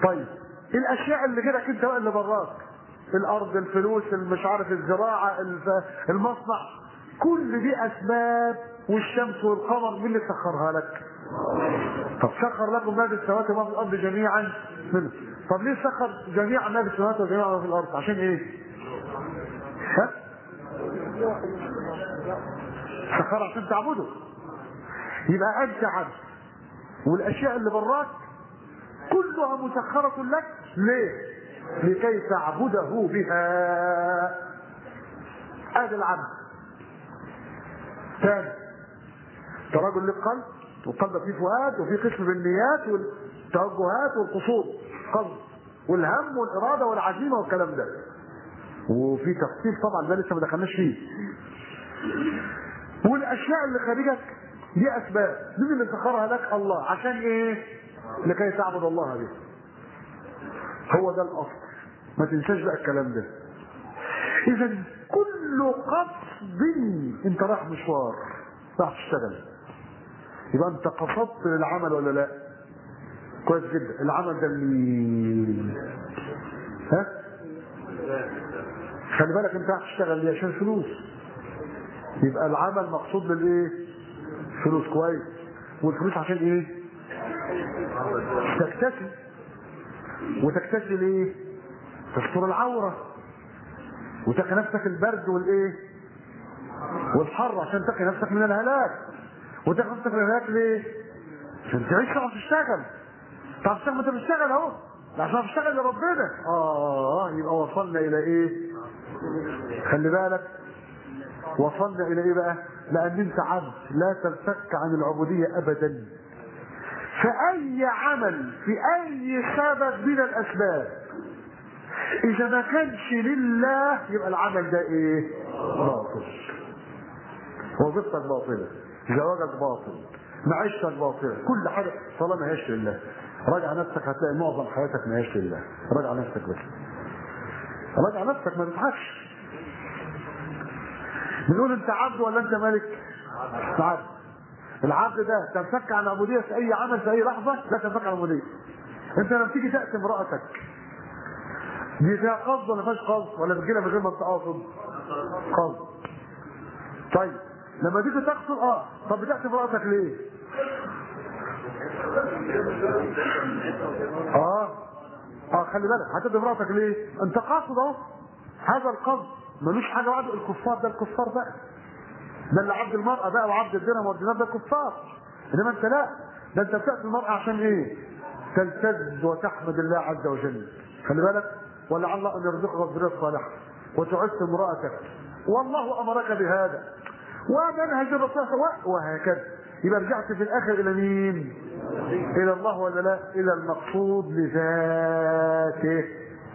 طيب الاشياء اللي غيرك انت بقى اللي براك الارض الفلوس مش عارف الزراعه الف- المصنع كل دي اسباب والشمس والقمر مين اللي سخرها لك؟ طب سخر لكم ما في السماوات وما في الارض جميعا منه طب ليه سخر جميع ما في السماوات وجميع ما في الارض عشان ايه؟ ها؟ سخر عشان تعبده يبقى انت عبد والاشياء اللي براك كلها مسخرة لك ليه؟ لكي تعبده بها هذا العبد ثاني انت راجل لك قلب والقلب فيه فؤاد وفيه قسم بالنيات والتوجهات والقصود قلب والهم والاراده والعزيمه والكلام ده وفي تفصيل طبعا ده لسه ما دخلناش فيه والاشياء اللي خارجك دي اسباب مين اللي سخرها لك الله عشان ايه لكي تعبد الله به هو ده الاصل ما تنساش بقى الكلام ده اذا كل قصد انت رايح مشوار رايح تشتغل يبقى انت قصدت للعمل ولا لا كويس جدا العمل ده لمين ها خلي بالك انت رايح تشتغل ليه عشان فلوس يبقى العمل مقصود للايه فلوس كويس والفلوس عشان ايه تكتسي وتكتسي ليه تستر العوره وتقي نفسك البرد والايه والحر عشان تقي نفسك من الهلاك وتقي نفسك من الهلاك ليه عشان تعيش تعرف تشتغل تعرف تشتغل ما انت بتشتغل اهو عشان تشتغل لربنا اه يبقى وصلنا الى ايه خلي بالك وصلنا الى ايه بقى لان انت عبد لا تنفك عن العبوديه ابدا فاي عمل في اي سبب من الاسباب اذا ما كانش لله يبقى العمل ده ايه باطل وظيفتك باطله زواجك باطل معيشتك باطله كل حاجه طالما ما هيش لله راجع نفسك هتلاقي معظم حياتك ما هيش لله راجع نفسك بس راجع نفسك ما تضحكش بنقول انت عبد ولا انت ملك عبد العبد ده تنفك عن العبوديه في اي عمل في اي لحظه لا تنفك عن العبوديه انت لما تيجي تاتي امراتك دي فيها قصد ولا فيهاش قصد ولا بتجيلها من غير ما تقصد قصد طيب لما تيجي تقصد اه طب بتاتي امراتك ليه اه اه خلي بالك هتدي امراتك ليه انت قاصد اهو هذا القصد ملوش حاجه بعد الكفار ده الكفار بقى ده اللي عبد المرأة بقى وعبد الدرهم والدينار ده كفار انما انت لا ده انت بتأتي المرأة عشان ايه تلتذ وتحمد الله عز وجل خلي بالك ولعل ان يرزقك ذرية صالحة وتعز امرأتك والله امرك بهذا ومنهج الرسول وهكذا يبقى رجعت في الاخر الى مين الى الله ولا لا الى المقصود لذاته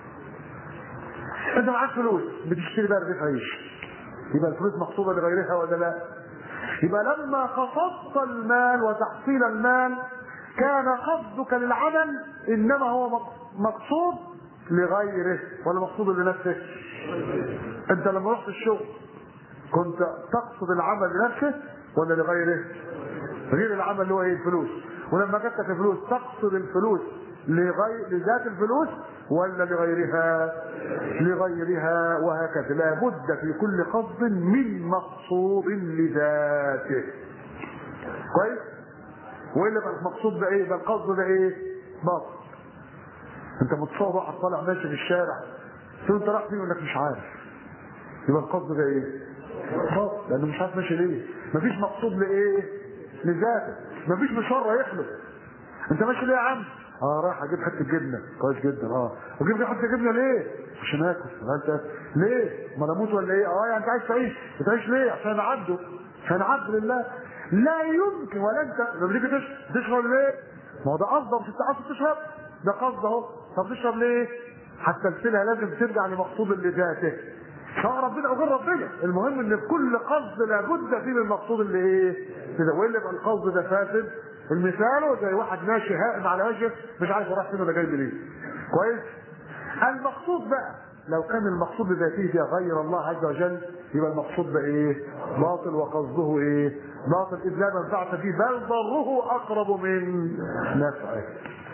انت معاك فلوس بتشتري بقى رغيف عيش يبقى الفلوس مقصوده لغيرها ولا لا يبقى لما قصدت المال وتحصيل المال كان قصدك للعمل انما هو مقصود لغيره ولا مقصود لنفسه انت لما رحت الشغل كنت تقصد العمل لنفسه ولا لغيره غير العمل اللي هو ايه الفلوس ولما جت لك الفلوس تقصد الفلوس لغير لذات الفلوس ولا لغيرها لغيرها وهكذا لابد في كل قصد من مقصود لذاته كويس والا بقى المقصود ده ايه ده القصد ده ايه باطل انت متصور واحد طالع ماشي في الشارع تقول انت رايح فين يقول لك مش عارف يبقى القصد ده ايه باطل لانه مش عارف ماشي ليه مفيش مقصود لايه لذاته مفيش مشوار رايح له انت ماشي ليه يا عم اه رايح اجيب حته جبنه كويس جدا اه اجيب لي حته جبنه ليه عشان اكل انت ليه ما انا اموت ولا ايه اه يعني انت عايز تعيش بتعيش ليه عشان عبده عشان عبد لله لا يمكن ولا انت لما تيجي تشرب تشرب ليه ما هو ده قصده مش انت قصد تشرب ده قصد اهو طب تشرب ليه حتى السلة لازم ترجع لمقصود لذاته سواء ربنا او غير ربنا المهم ان في كل قصد لابد فيه من المقصود اللي ايه كده والا يبقى القصد ده فاسد المثال زي واحد ماشي هائم على وجهه مش عارف راح فين ولا جاي منين كويس المقصود بقى لو كان المقصود بذاته ده غير الله عز وجل يبقى المقصود ده ايه باطل وقصده ايه باطل اذ لا منفعه فيه بل ضره اقرب من نفعه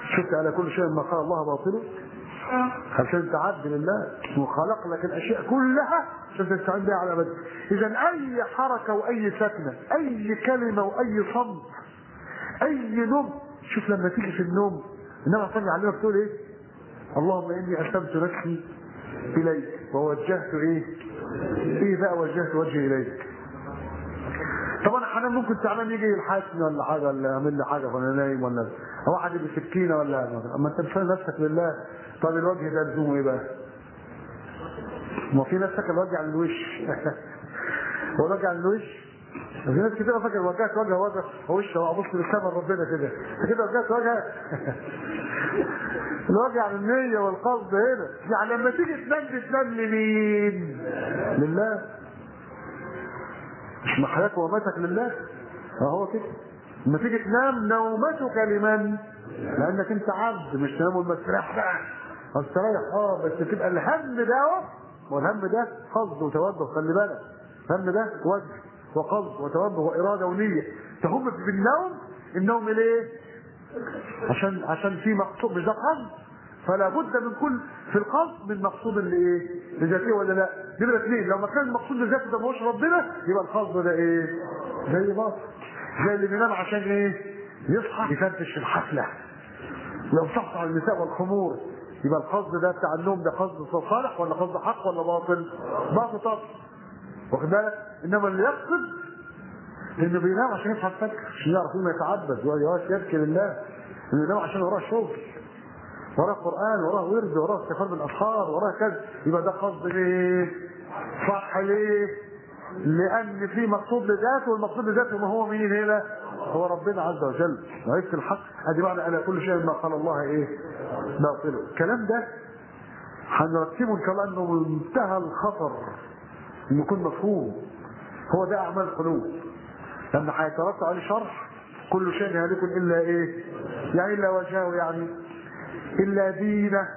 شفت على كل شيء ما قال الله باطله عشان تعبد لله وخلق لك الاشياء كلها عشان تستعين بها على الابد اذا اي حركه واي سكنه اي كلمه واي صمت اي نوم شوف لما تيجي في النوم انما صلي عليك تقول ايه اللهم اني اسلمت نفسي اليك ووجهت ايه ايه بقى وجهت وجهي اليك طبعا احيانا ممكن تعبان يجي يلحقني ولا حاجه ولا يعمل لي حاجه وانا نايم ولا او واحد بسكينه ولا اما انت مش فاهم نفسك لله طب الوجه ده لزومه ايه بقى؟ ما في ناس فاكر الوجه على الوش هو الوجه على الوش في ناس كتير فاكر وجهت وجه وجه وش هو ابص للسما ربنا كده انت كده وجهت وجه الوجه على النية والقصد هنا يعني لما تيجي تنام تنام لمين؟ لله مش محياك وماتك لله اهو كده لما تيجي تنام نومتك لمن؟ لانك انت عبد مش تنام والمسرح بقى استريح اه بس تبقى الهم ده اهو والهم ده قصد وتوجه خلي بالك الهم ده وجه وقصد وتوجه واراده ونيه تهم في النوم النوم ليه؟ عشان عشان في مقصود مش ده قصد فلا بد من كل في القصد من مقصود اللي ايه؟ لذاته ولا لا؟ نمرة اثنين لو ما كان المقصود لذاته ده مش ربنا يبقى القصد ده ايه؟ زي باطل زي اللي بينام عشان ايه؟ يصحى يفتش في الحفله لو صح على النساء والخمور يبقى القصد ده بتاع النوم ده قصد صالح ولا قصد حق ولا باطل؟ باطل طبعا واخد بالك؟ انما اللي يقصد انه بينام عشان يصحى الفجر عشان يعرف انه يتعبد ويواش يبكي لله انه ينام عشان وراه شغل وراه قران وراه ورد وراه استغفار بالاسحار وراه كذا يبقى ده قصد ليه؟ صح ليه؟ لان في مقصود لذاته والمقصود لذاته ما هو مين هنا؟ هو ربنا عز وجل وعرفت الحق ادي معنى على كل شيء ما قال الله ايه؟ باطله الكلام ده هنرتبه ان شاء الله انه منتهى الخطر انه يكون مفهوم هو ده اعمال القلوب لما هيترتب عليه شرح كل شيء هالك الا ايه؟ يعني الا وجهه يعني الا دينه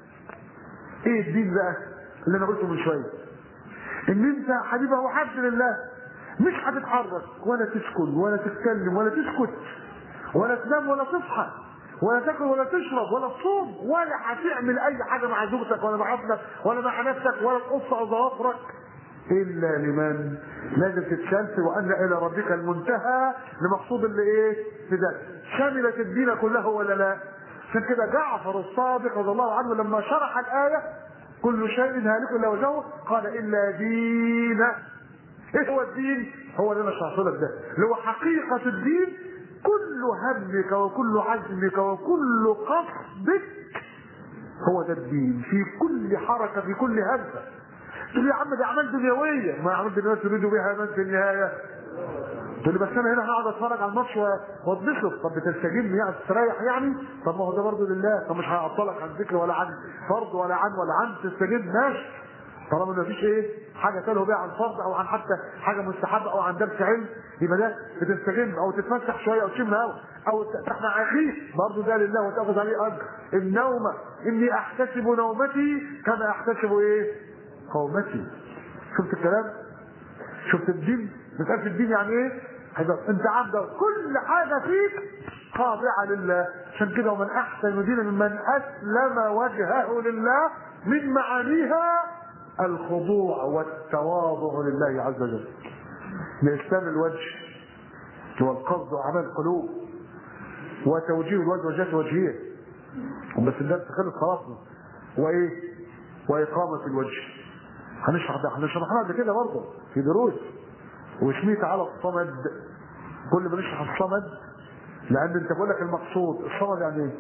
ايه الدين بقى؟ اللي انا قلته من شويه ان انت حبيبه وحد لله مش هتتحرك ولا تسكن ولا تتكلم ولا تسكت ولا تنام ولا تصحى ولا تاكل ولا تشرب ولا تصوم ولا هتعمل اي حاجه مع زوجتك ولا مع ابنك ولا مع نفسك ولا تقص اظافرك الا لمن لازم تتشلت وان الى ربك المنتهى لمقصود اللي ايه في ده شملت الدين كله ولا لا عشان كده جعفر الصادق رضي الله عنه لما شرح الايه كل شيء هالك الا وجهه قال الا دين ايه هو الدين هو اللي انا شرحت لك ده اللي هو حقيقه الدين كل همك وكل عزمك وكل قصدك هو ده الدين في كل حركه في كل همسه تقول يا عم دي اعمال دنيويه ما اعمال دنيويه تريد بها من في النهايه تقول لي بس انا هنا هقعد اتفرج على الماتش واتبسط طب بتستجيب يعني تستريح يعني طب ما هو ده برضه لله طب مش هيعطلك عن ذكر ولا عن فرض ولا عن ولا عن تستجيب ماشي طالما ما فيش ايه حاجه تلهو بيها عن فرض او عن حتى حاجه مستحبه او عن درس علم يبقى ده بتستجم او تتفسح شويه او تشم هوا او تسمع اخيه برضه ده لله وتاخذ عليه اجر النوم اني احتسب نومتي كما احتسب ايه قومتي شفت الكلام شفت الدين مسألة الدين يعني ايه هيبقى انت عبد كل حاجة فيك خاضعة لله عشان كده ومن احسن دينا ممن اسلم وجهه لله من معانيها الخضوع والتواضع لله عز وجل لإسلام الوجه هو القصد وأعمال القلوب وتوجيه الوجه وجهة وجهية بس الناس خلص خلاصنا وإيه وإقامة الوجه هنشرح ده هنشرحها قبل كده برضه في دروس واسميه تعالى الصمد كل ما نشرح الصمد لأن أنت بقول لك المقصود الصمد يعني إيه؟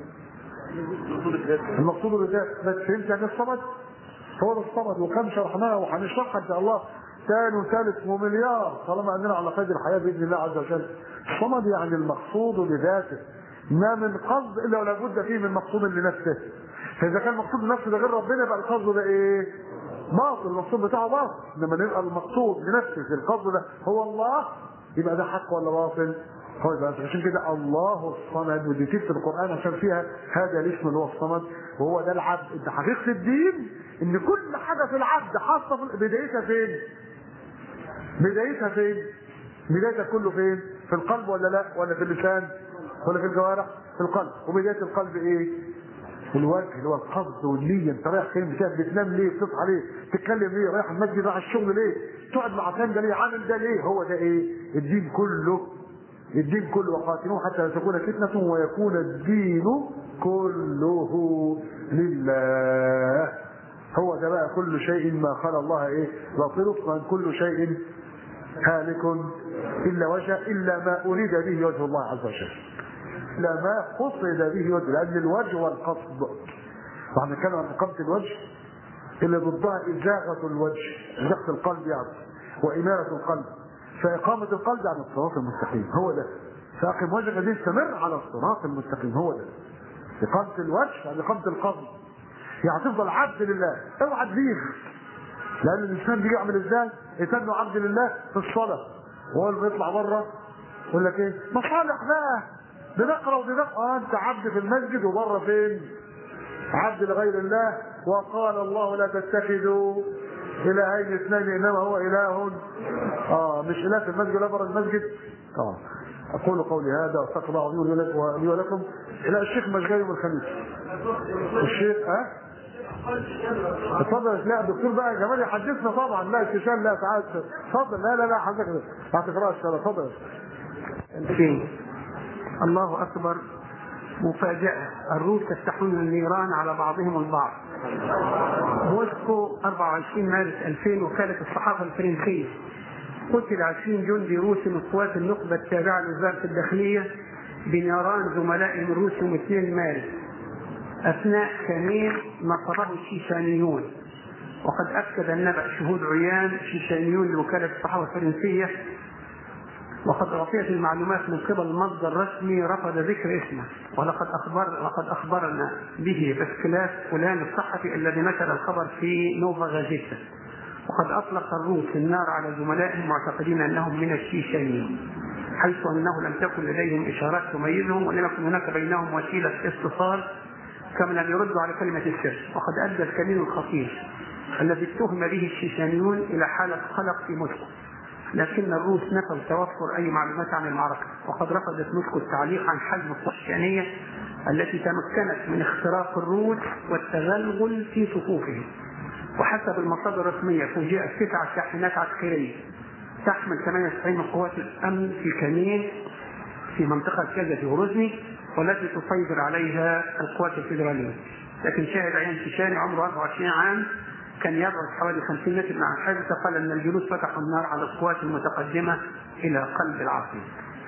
المقصود بالذات بس فهمت يعني الصمد؟ هو ده الصمد وكم شرحناه وهنشرحها ان شاء الله ثاني وثالث ومليار طالما اننا على قيد الحياه باذن الله عز وجل. الصمد يعني المقصود لذاته ما من قصد الا ولا بد فيه من مقصود لنفسه. فاذا كان المقصود لنفسه ده غير ربنا يبقى القصد ده ايه؟ باطل المقصود بتاعه باطل انما نبقى المقصود لنفسه القصد ده هو الله يبقى ده حق ولا باطل؟ هو يبقى عشان كده الله الصمد ودي تكتب القران عشان فيها هذا الاسم اللي هو الصمد وهو ده العبد انت حقيقه الدين ان كل حاجه في العبد حاصه في بدايتها فين؟ بدايتها فين؟ بدايتها كله فين؟ في القلب ولا لا؟ ولا في اللسان؟ ولا في الجوارح في القلب وبدايه القلب ايه الوجه اللي هو القصد والنيه انت رايح فين بتاع بتنام ليه بتصحى ليه تتكلم ليه رايح المسجد رايح الشغل ليه تقعد مع فلان ده ليه عامل ده ليه هو ده ايه الدين كله الدين كله وقاتلوه حتى لا تكون فتنة ويكون الدين كله لله هو ده بقى كل شيء ما خلى الله ايه باطله وان كل شيء هالك الا وجه الا ما اريد به وجه الله عز وجل الا ما قصد به وجه لان الوجه والقصد واحنا نتكلم عن اقامه الوجه اللي ضدها ازاغه الوجه ازاغه القلب يعني واماره القلب فاقامه القلب على الصراط المستقيم هو ده فاقم وجهك دي استمر على الصراط المستقيم هو ده اقامه الوجه يعني اقامه القلب يعني تفضل عبد لله اوعى تزيغ لان الانسان بيجي يعمل ازاي؟ يتنوا عبد لله في الصلاه وهو اللي بيطلع بره يقول لك ايه؟ مصالح بقى بنقرا وبنقرا اه انت عبد في المسجد وبره فين؟ عبد لغير الله وقال الله لا تتخذوا الهين اثنين انما هو اله اه مش اله في المسجد ولا بره المسجد اه اقول قولي هذا واستغفر الله العظيم لي ولكم لا الشيخ مش جاي يوم الخميس الشيخ ها أه؟ اتفضل لا الدكتور بقى جمال يحدثنا طبعا لا استشهاد لا تعال اتفضل لا لا لا حضرتك هتقرا الشهاده اتفضل فين الله اكبر مفاجأة الروس يفتحون النيران على بعضهم البعض موسكو 24 مارس 2000 وكالة الصحافة الفرنسية قتل 20 جندي روسي من قوات النخبة التابعة لوزارة الداخلية بنيران زملائهم الروس يوم 2 مارس أثناء كمين نصره الشيشانيون وقد أكد النبأ شهود عيان شيشانيون لوكالة الصحافة الفرنسية وقد أعطيت المعلومات من قبل مصدر رسمي رفض ذكر اسمه ولقد أخبر وقد أخبرنا به باسكلاس فلان الصحفي الذي نشر الخبر في نوفا غازيتا وقد أطلق الروس النار على زملائهم معتقدين أنهم من الشيشانيين حيث أنه لم تكن لديهم إشارات تميزهم ولم يكن هناك بينهم وسيلة اتصال كما لم يردوا على كلمة السر وقد أدى الكمين الخطير الذي اتهم به الشيشانيون إلى حالة قلق في موسكو لكن الروس نفوا توفر أي معلومات عن المعركة وقد رفضت موسكو التعليق عن حجم الصهيونية التي تمكنت من اختراق الروس والتغلغل في صفوفهم وحسب المصادر الرسمية فوجئت تسع شاحنات عسكرية تحمل 98 من قوات الأمن في كمين في منطقة كذا في غروزني والتي تسيطر عليها القوات الفيدرالية لكن شاهد عين شيشاني عمره 24 عام كان يبعد حوالي 50 متر مع الحادثة قال أن الجنود فتحوا النار على القوات المتقدمة إلى قلب العاصمة.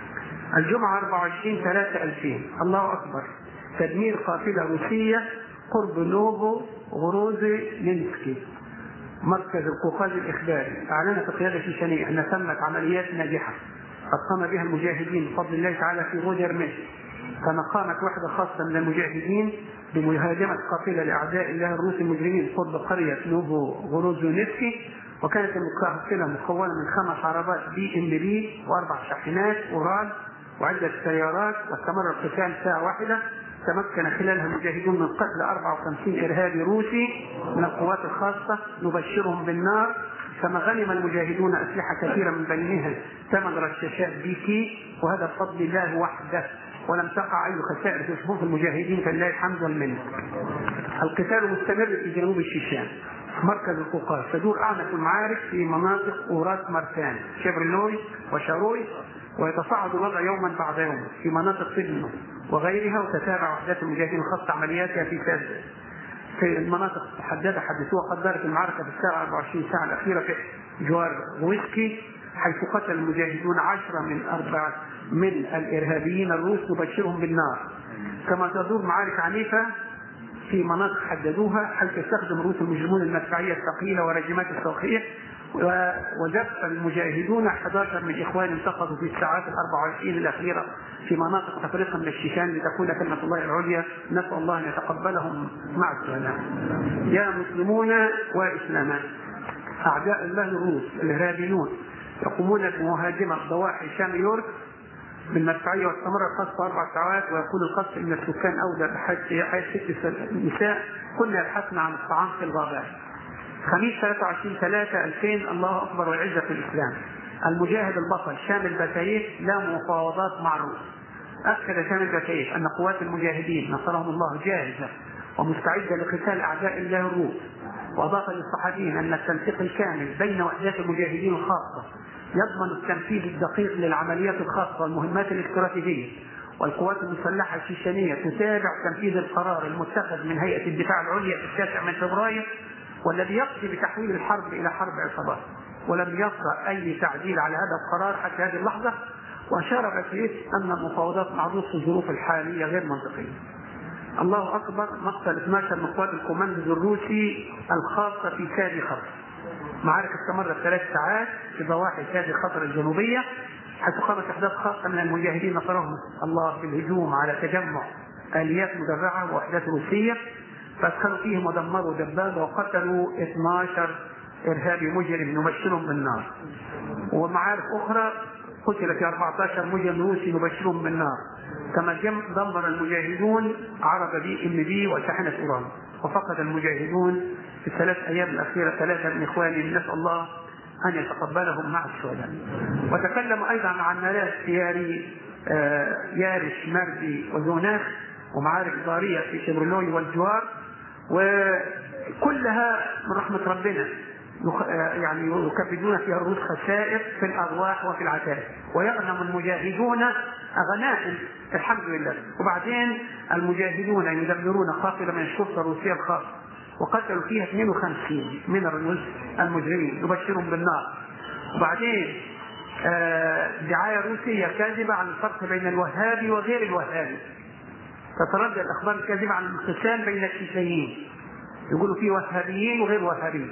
الجمعة 24 3 2000 الله أكبر تدمير قافلة روسية قرب نوفو غروزي لينسكي مركز القوقاز الإخباري أعلنت القيادة الشيشانية أن تمت عمليات ناجحة قد قام بها المجاهدين بفضل الله تعالى في غودر مصر كما قامت وحدة خاصة من المجاهدين بمهاجمة قافلة لأعداء الله الروس المجرمين قرب قرية نوفو غروزونيسكي وكانت القافلة مكونة من خمس عربات بي ام بي وأربع شاحنات أورال وعدة سيارات واستمر القتال ساعة واحدة تمكن خلالها المجاهدون من قتل 54 إرهابي روسي من القوات الخاصة نبشرهم بالنار كما غنم المجاهدون أسلحة كثيرة من بينها ثمان رشاشات بي كي وهذا بفضل الله وحده ولم تقع اي خسائر في صفوف المجاهدين فلله الحمد والمنه. القتال مستمر في جنوب الشيشان. مركز القوقاز تدور اعنف المعارك في مناطق اورات مارتان شبرلوي وشاروي ويتصاعد الوضع يوما بعد يوم في مناطق سجن وغيرها وتتابع وحدات المجاهدين خاصة عملياتها في ساز في المناطق المحددة حدثوها قد دارت المعركة في الساعة 24 ساعة الأخيرة في جوار ويسكي حيث قتل المجاهدون عشرة من أربعة من الإرهابيين الروس نبشرهم بالنار كما تدور معارك عنيفة في مناطق حددوها حيث يستخدم روس المجرمون المدفعية الثقيلة ورجمات الصواريخ وجف المجاهدون 11 من إخوان سقطوا في الساعات ال 24 الأخيرة في مناطق تفرقة من الشيشان لتكون كلمة الله العليا نسأل الله أن يتقبلهم مع السلامة يا مسلمون وإسلاما أعداء الله الروس الإرهابيون يقومون بمهاجمة ضواحي شام يورك بالمدفعية واستمر القصف أربع ساعات ويقول القصف إن السكان أولى بحياة ست نساء كنا يبحثن عن الطعام في الغابات. خميس 23 3 2000 الله أكبر وعزة الإسلام. المجاهد البطل شامل بتايف لا مفاوضات مع الروس. أكد سامي البكير أن قوات المجاهدين نصرهم الله جاهزة ومستعدة لقتال أعداء الله الروس وأضاف للصحفيين أن التنسيق الكامل بين وحدات المجاهدين الخاصة يضمن التنفيذ الدقيق للعمليات الخاصة والمهمات الاستراتيجية والقوات المسلحة الشيشانية تتابع تنفيذ القرار المتخذ من هيئة الدفاع العليا في التاسع من فبراير والذي يقضي بتحويل الحرب إلى حرب عصابات ولم يصدر أي تعديل على هذا القرار حتى هذه اللحظة وأشار بكيس أن المفاوضات مع روسيا في الظروف الحالية غير منطقية. الله أكبر مقتل 12 من قوات الكوماندو الروسي الخاصة في سادي خطر. معارك استمرت ثلاث ساعات في ضواحي سادي خطر الجنوبية حيث قامت أحداث خاصة من المجاهدين نصرهم الله بالهجوم على تجمع آليات مدرعة وأحداث روسية فأدخلوا فيهم ودمروا دبابة وقتلوا 12 إرهابي مجرم نبشرهم بالنار. ومعارك أخرى قتل في 14 مجرم روسي نبشرهم بالنار كما دمر المجاهدون عرب بي ام بي وشاحنة اوران وفقد المجاهدون في الثلاث ايام الاخيره ثلاثه من اخوانهم نسال الله ان يتقبلهم مع الشهداء. وتكلم ايضا عن ملاذ سياري آه يارش مردي وزوناخ ومعارك ضاريه في شبرلوي والجوار وكلها من رحمه ربنا يعني يكبدون فيها الروس خسائر في الارواح وفي العتاد ويغنم المجاهدون غنائم الحمد لله وبعدين المجاهدون يدمرون قافله من الشرطه الروسيه الخاصه وقتلوا فيها 52 من الروس المجرمين يبشرهم بالنار وبعدين آه دعايه روسيه كاذبه عن الفرق بين الوهابي وغير الوهابي تتردد الاخبار الكاذبه عن الانقسام بين الشيعيين يقولوا في وهابيين وغير وهابيين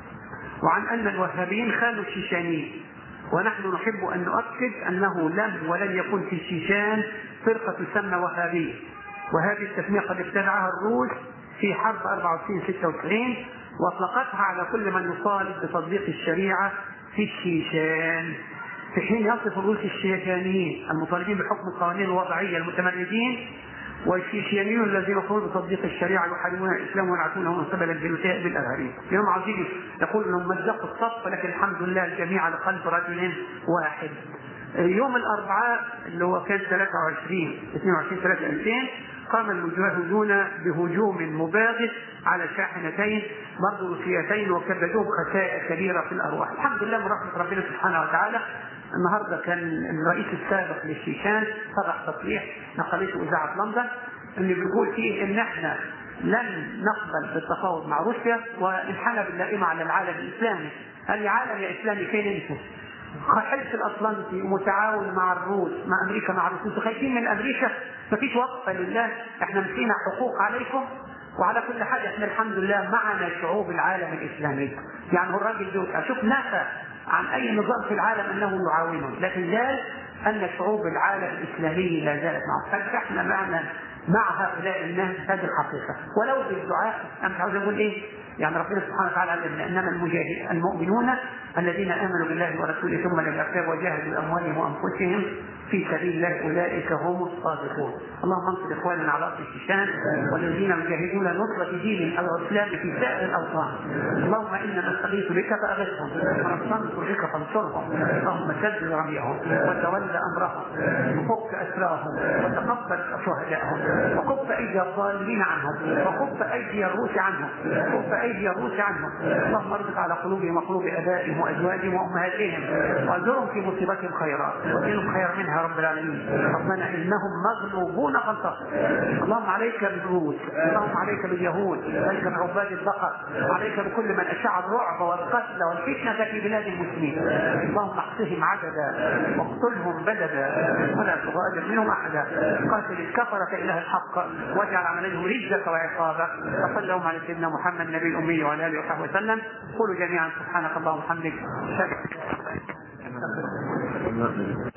وعن ان الوهابيين خانوا الشيشانيين ونحن نحب ان نؤكد انه لم ولن يكون في الشيشان فرقه تسمى وهابيه وهذه التسميه قد ابتدعها الروس في حرب 94 96 واطلقتها على كل من يطالب بتطبيق الشريعه في الشيشان في حين يصف الروس الشيشانيين المطالبين بحكم القوانين الوضعيه المتمردين والشيشيانيون الذين يقولون بتطبيق الشريعه يحاربون الاسلام وينعتونه من قبل الجلوساء بالارهابيين. اليوم عايزين يقول انهم مزقوا الصف لكن الحمد لله الجميع على قلب رجل واحد. يوم الاربعاء اللي هو كان 23 22 3 2000 قام المجاهدون بهجوم مباغت على شاحنتين برضه روسيتين وكبدوهم خسائر كبيره في الارواح، الحمد لله من رحمه ربنا سبحانه وتعالى النهارده كان الرئيس السابق للشيشان صرح تصريح نقلته اذاعه لندن اللي بيقول فيه ان احنا لن نقبل بالتفاوض مع روسيا وانحنى باللائمه على العالم الاسلامي قال لي عالم يا اسلامي فين انتم؟ حلف الاطلنطي متعاون مع الروس مع امريكا مع الروس انتوا خايفين من امريكا مفيش وقفه لله احنا مشينا حقوق عليكم وعلى كل حال احنا الحمد لله معنا شعوب العالم الاسلامي يعني هو الراجل دول اشوف نفى عن اي نظام في العالم انه يعاونه لكن قال ان شعوب العالم الاسلامي لا زالت معه فاحنا معنا مع هؤلاء الناس هذه الحقيقه ولو بالدعاء انا مش عاوز اقول ايه يعني ربنا سبحانه وتعالى قال انما المجاهد المؤمنون الذين امنوا بالله ورسوله ثم لم يرتابوا وجاهدوا باموالهم وانفسهم في سبيل الله اولئك هم الصادقون. اللهم انصر اخواننا على ارض الشيشان والذين يجاهدون نصره دين او اسلام في سائر الاوطان. اللهم انا نستغيث بك فاغثهم ونستنصر بك فانصرهم. اللهم سدد رميهم وتول امرهم وفك اسراهم وتقبل شهدائهم وكف ايدي الظالمين عنهم وكف ايدي الروس عنهم وكف ايدي الروس عنهم. اللهم اربط على قلوبهم وقلوب ابائهم وازواجهم وامهاتهم واجرهم في مصيبتهم خيرا وزدهم خيرا منها يا رب العالمين ربنا انهم مغلوبون فانتصر اللهم عليك بالروس اللهم عليك باليهود عليك بعباد البقر عليك بكل من اشاع الرعب والقتل والفتنه في بلاد المسلمين اللهم احصهم عددا واقتلهم بددا ولا تغادر منهم احدا قاتل الكفره اله الحق واجعل عملهم رجزك وعقابك وصلى اللهم على سيدنا محمد النبي الامي وعلى اله وصحبه وسلم قولوا جميعا سبحانك اللهم وبحمدك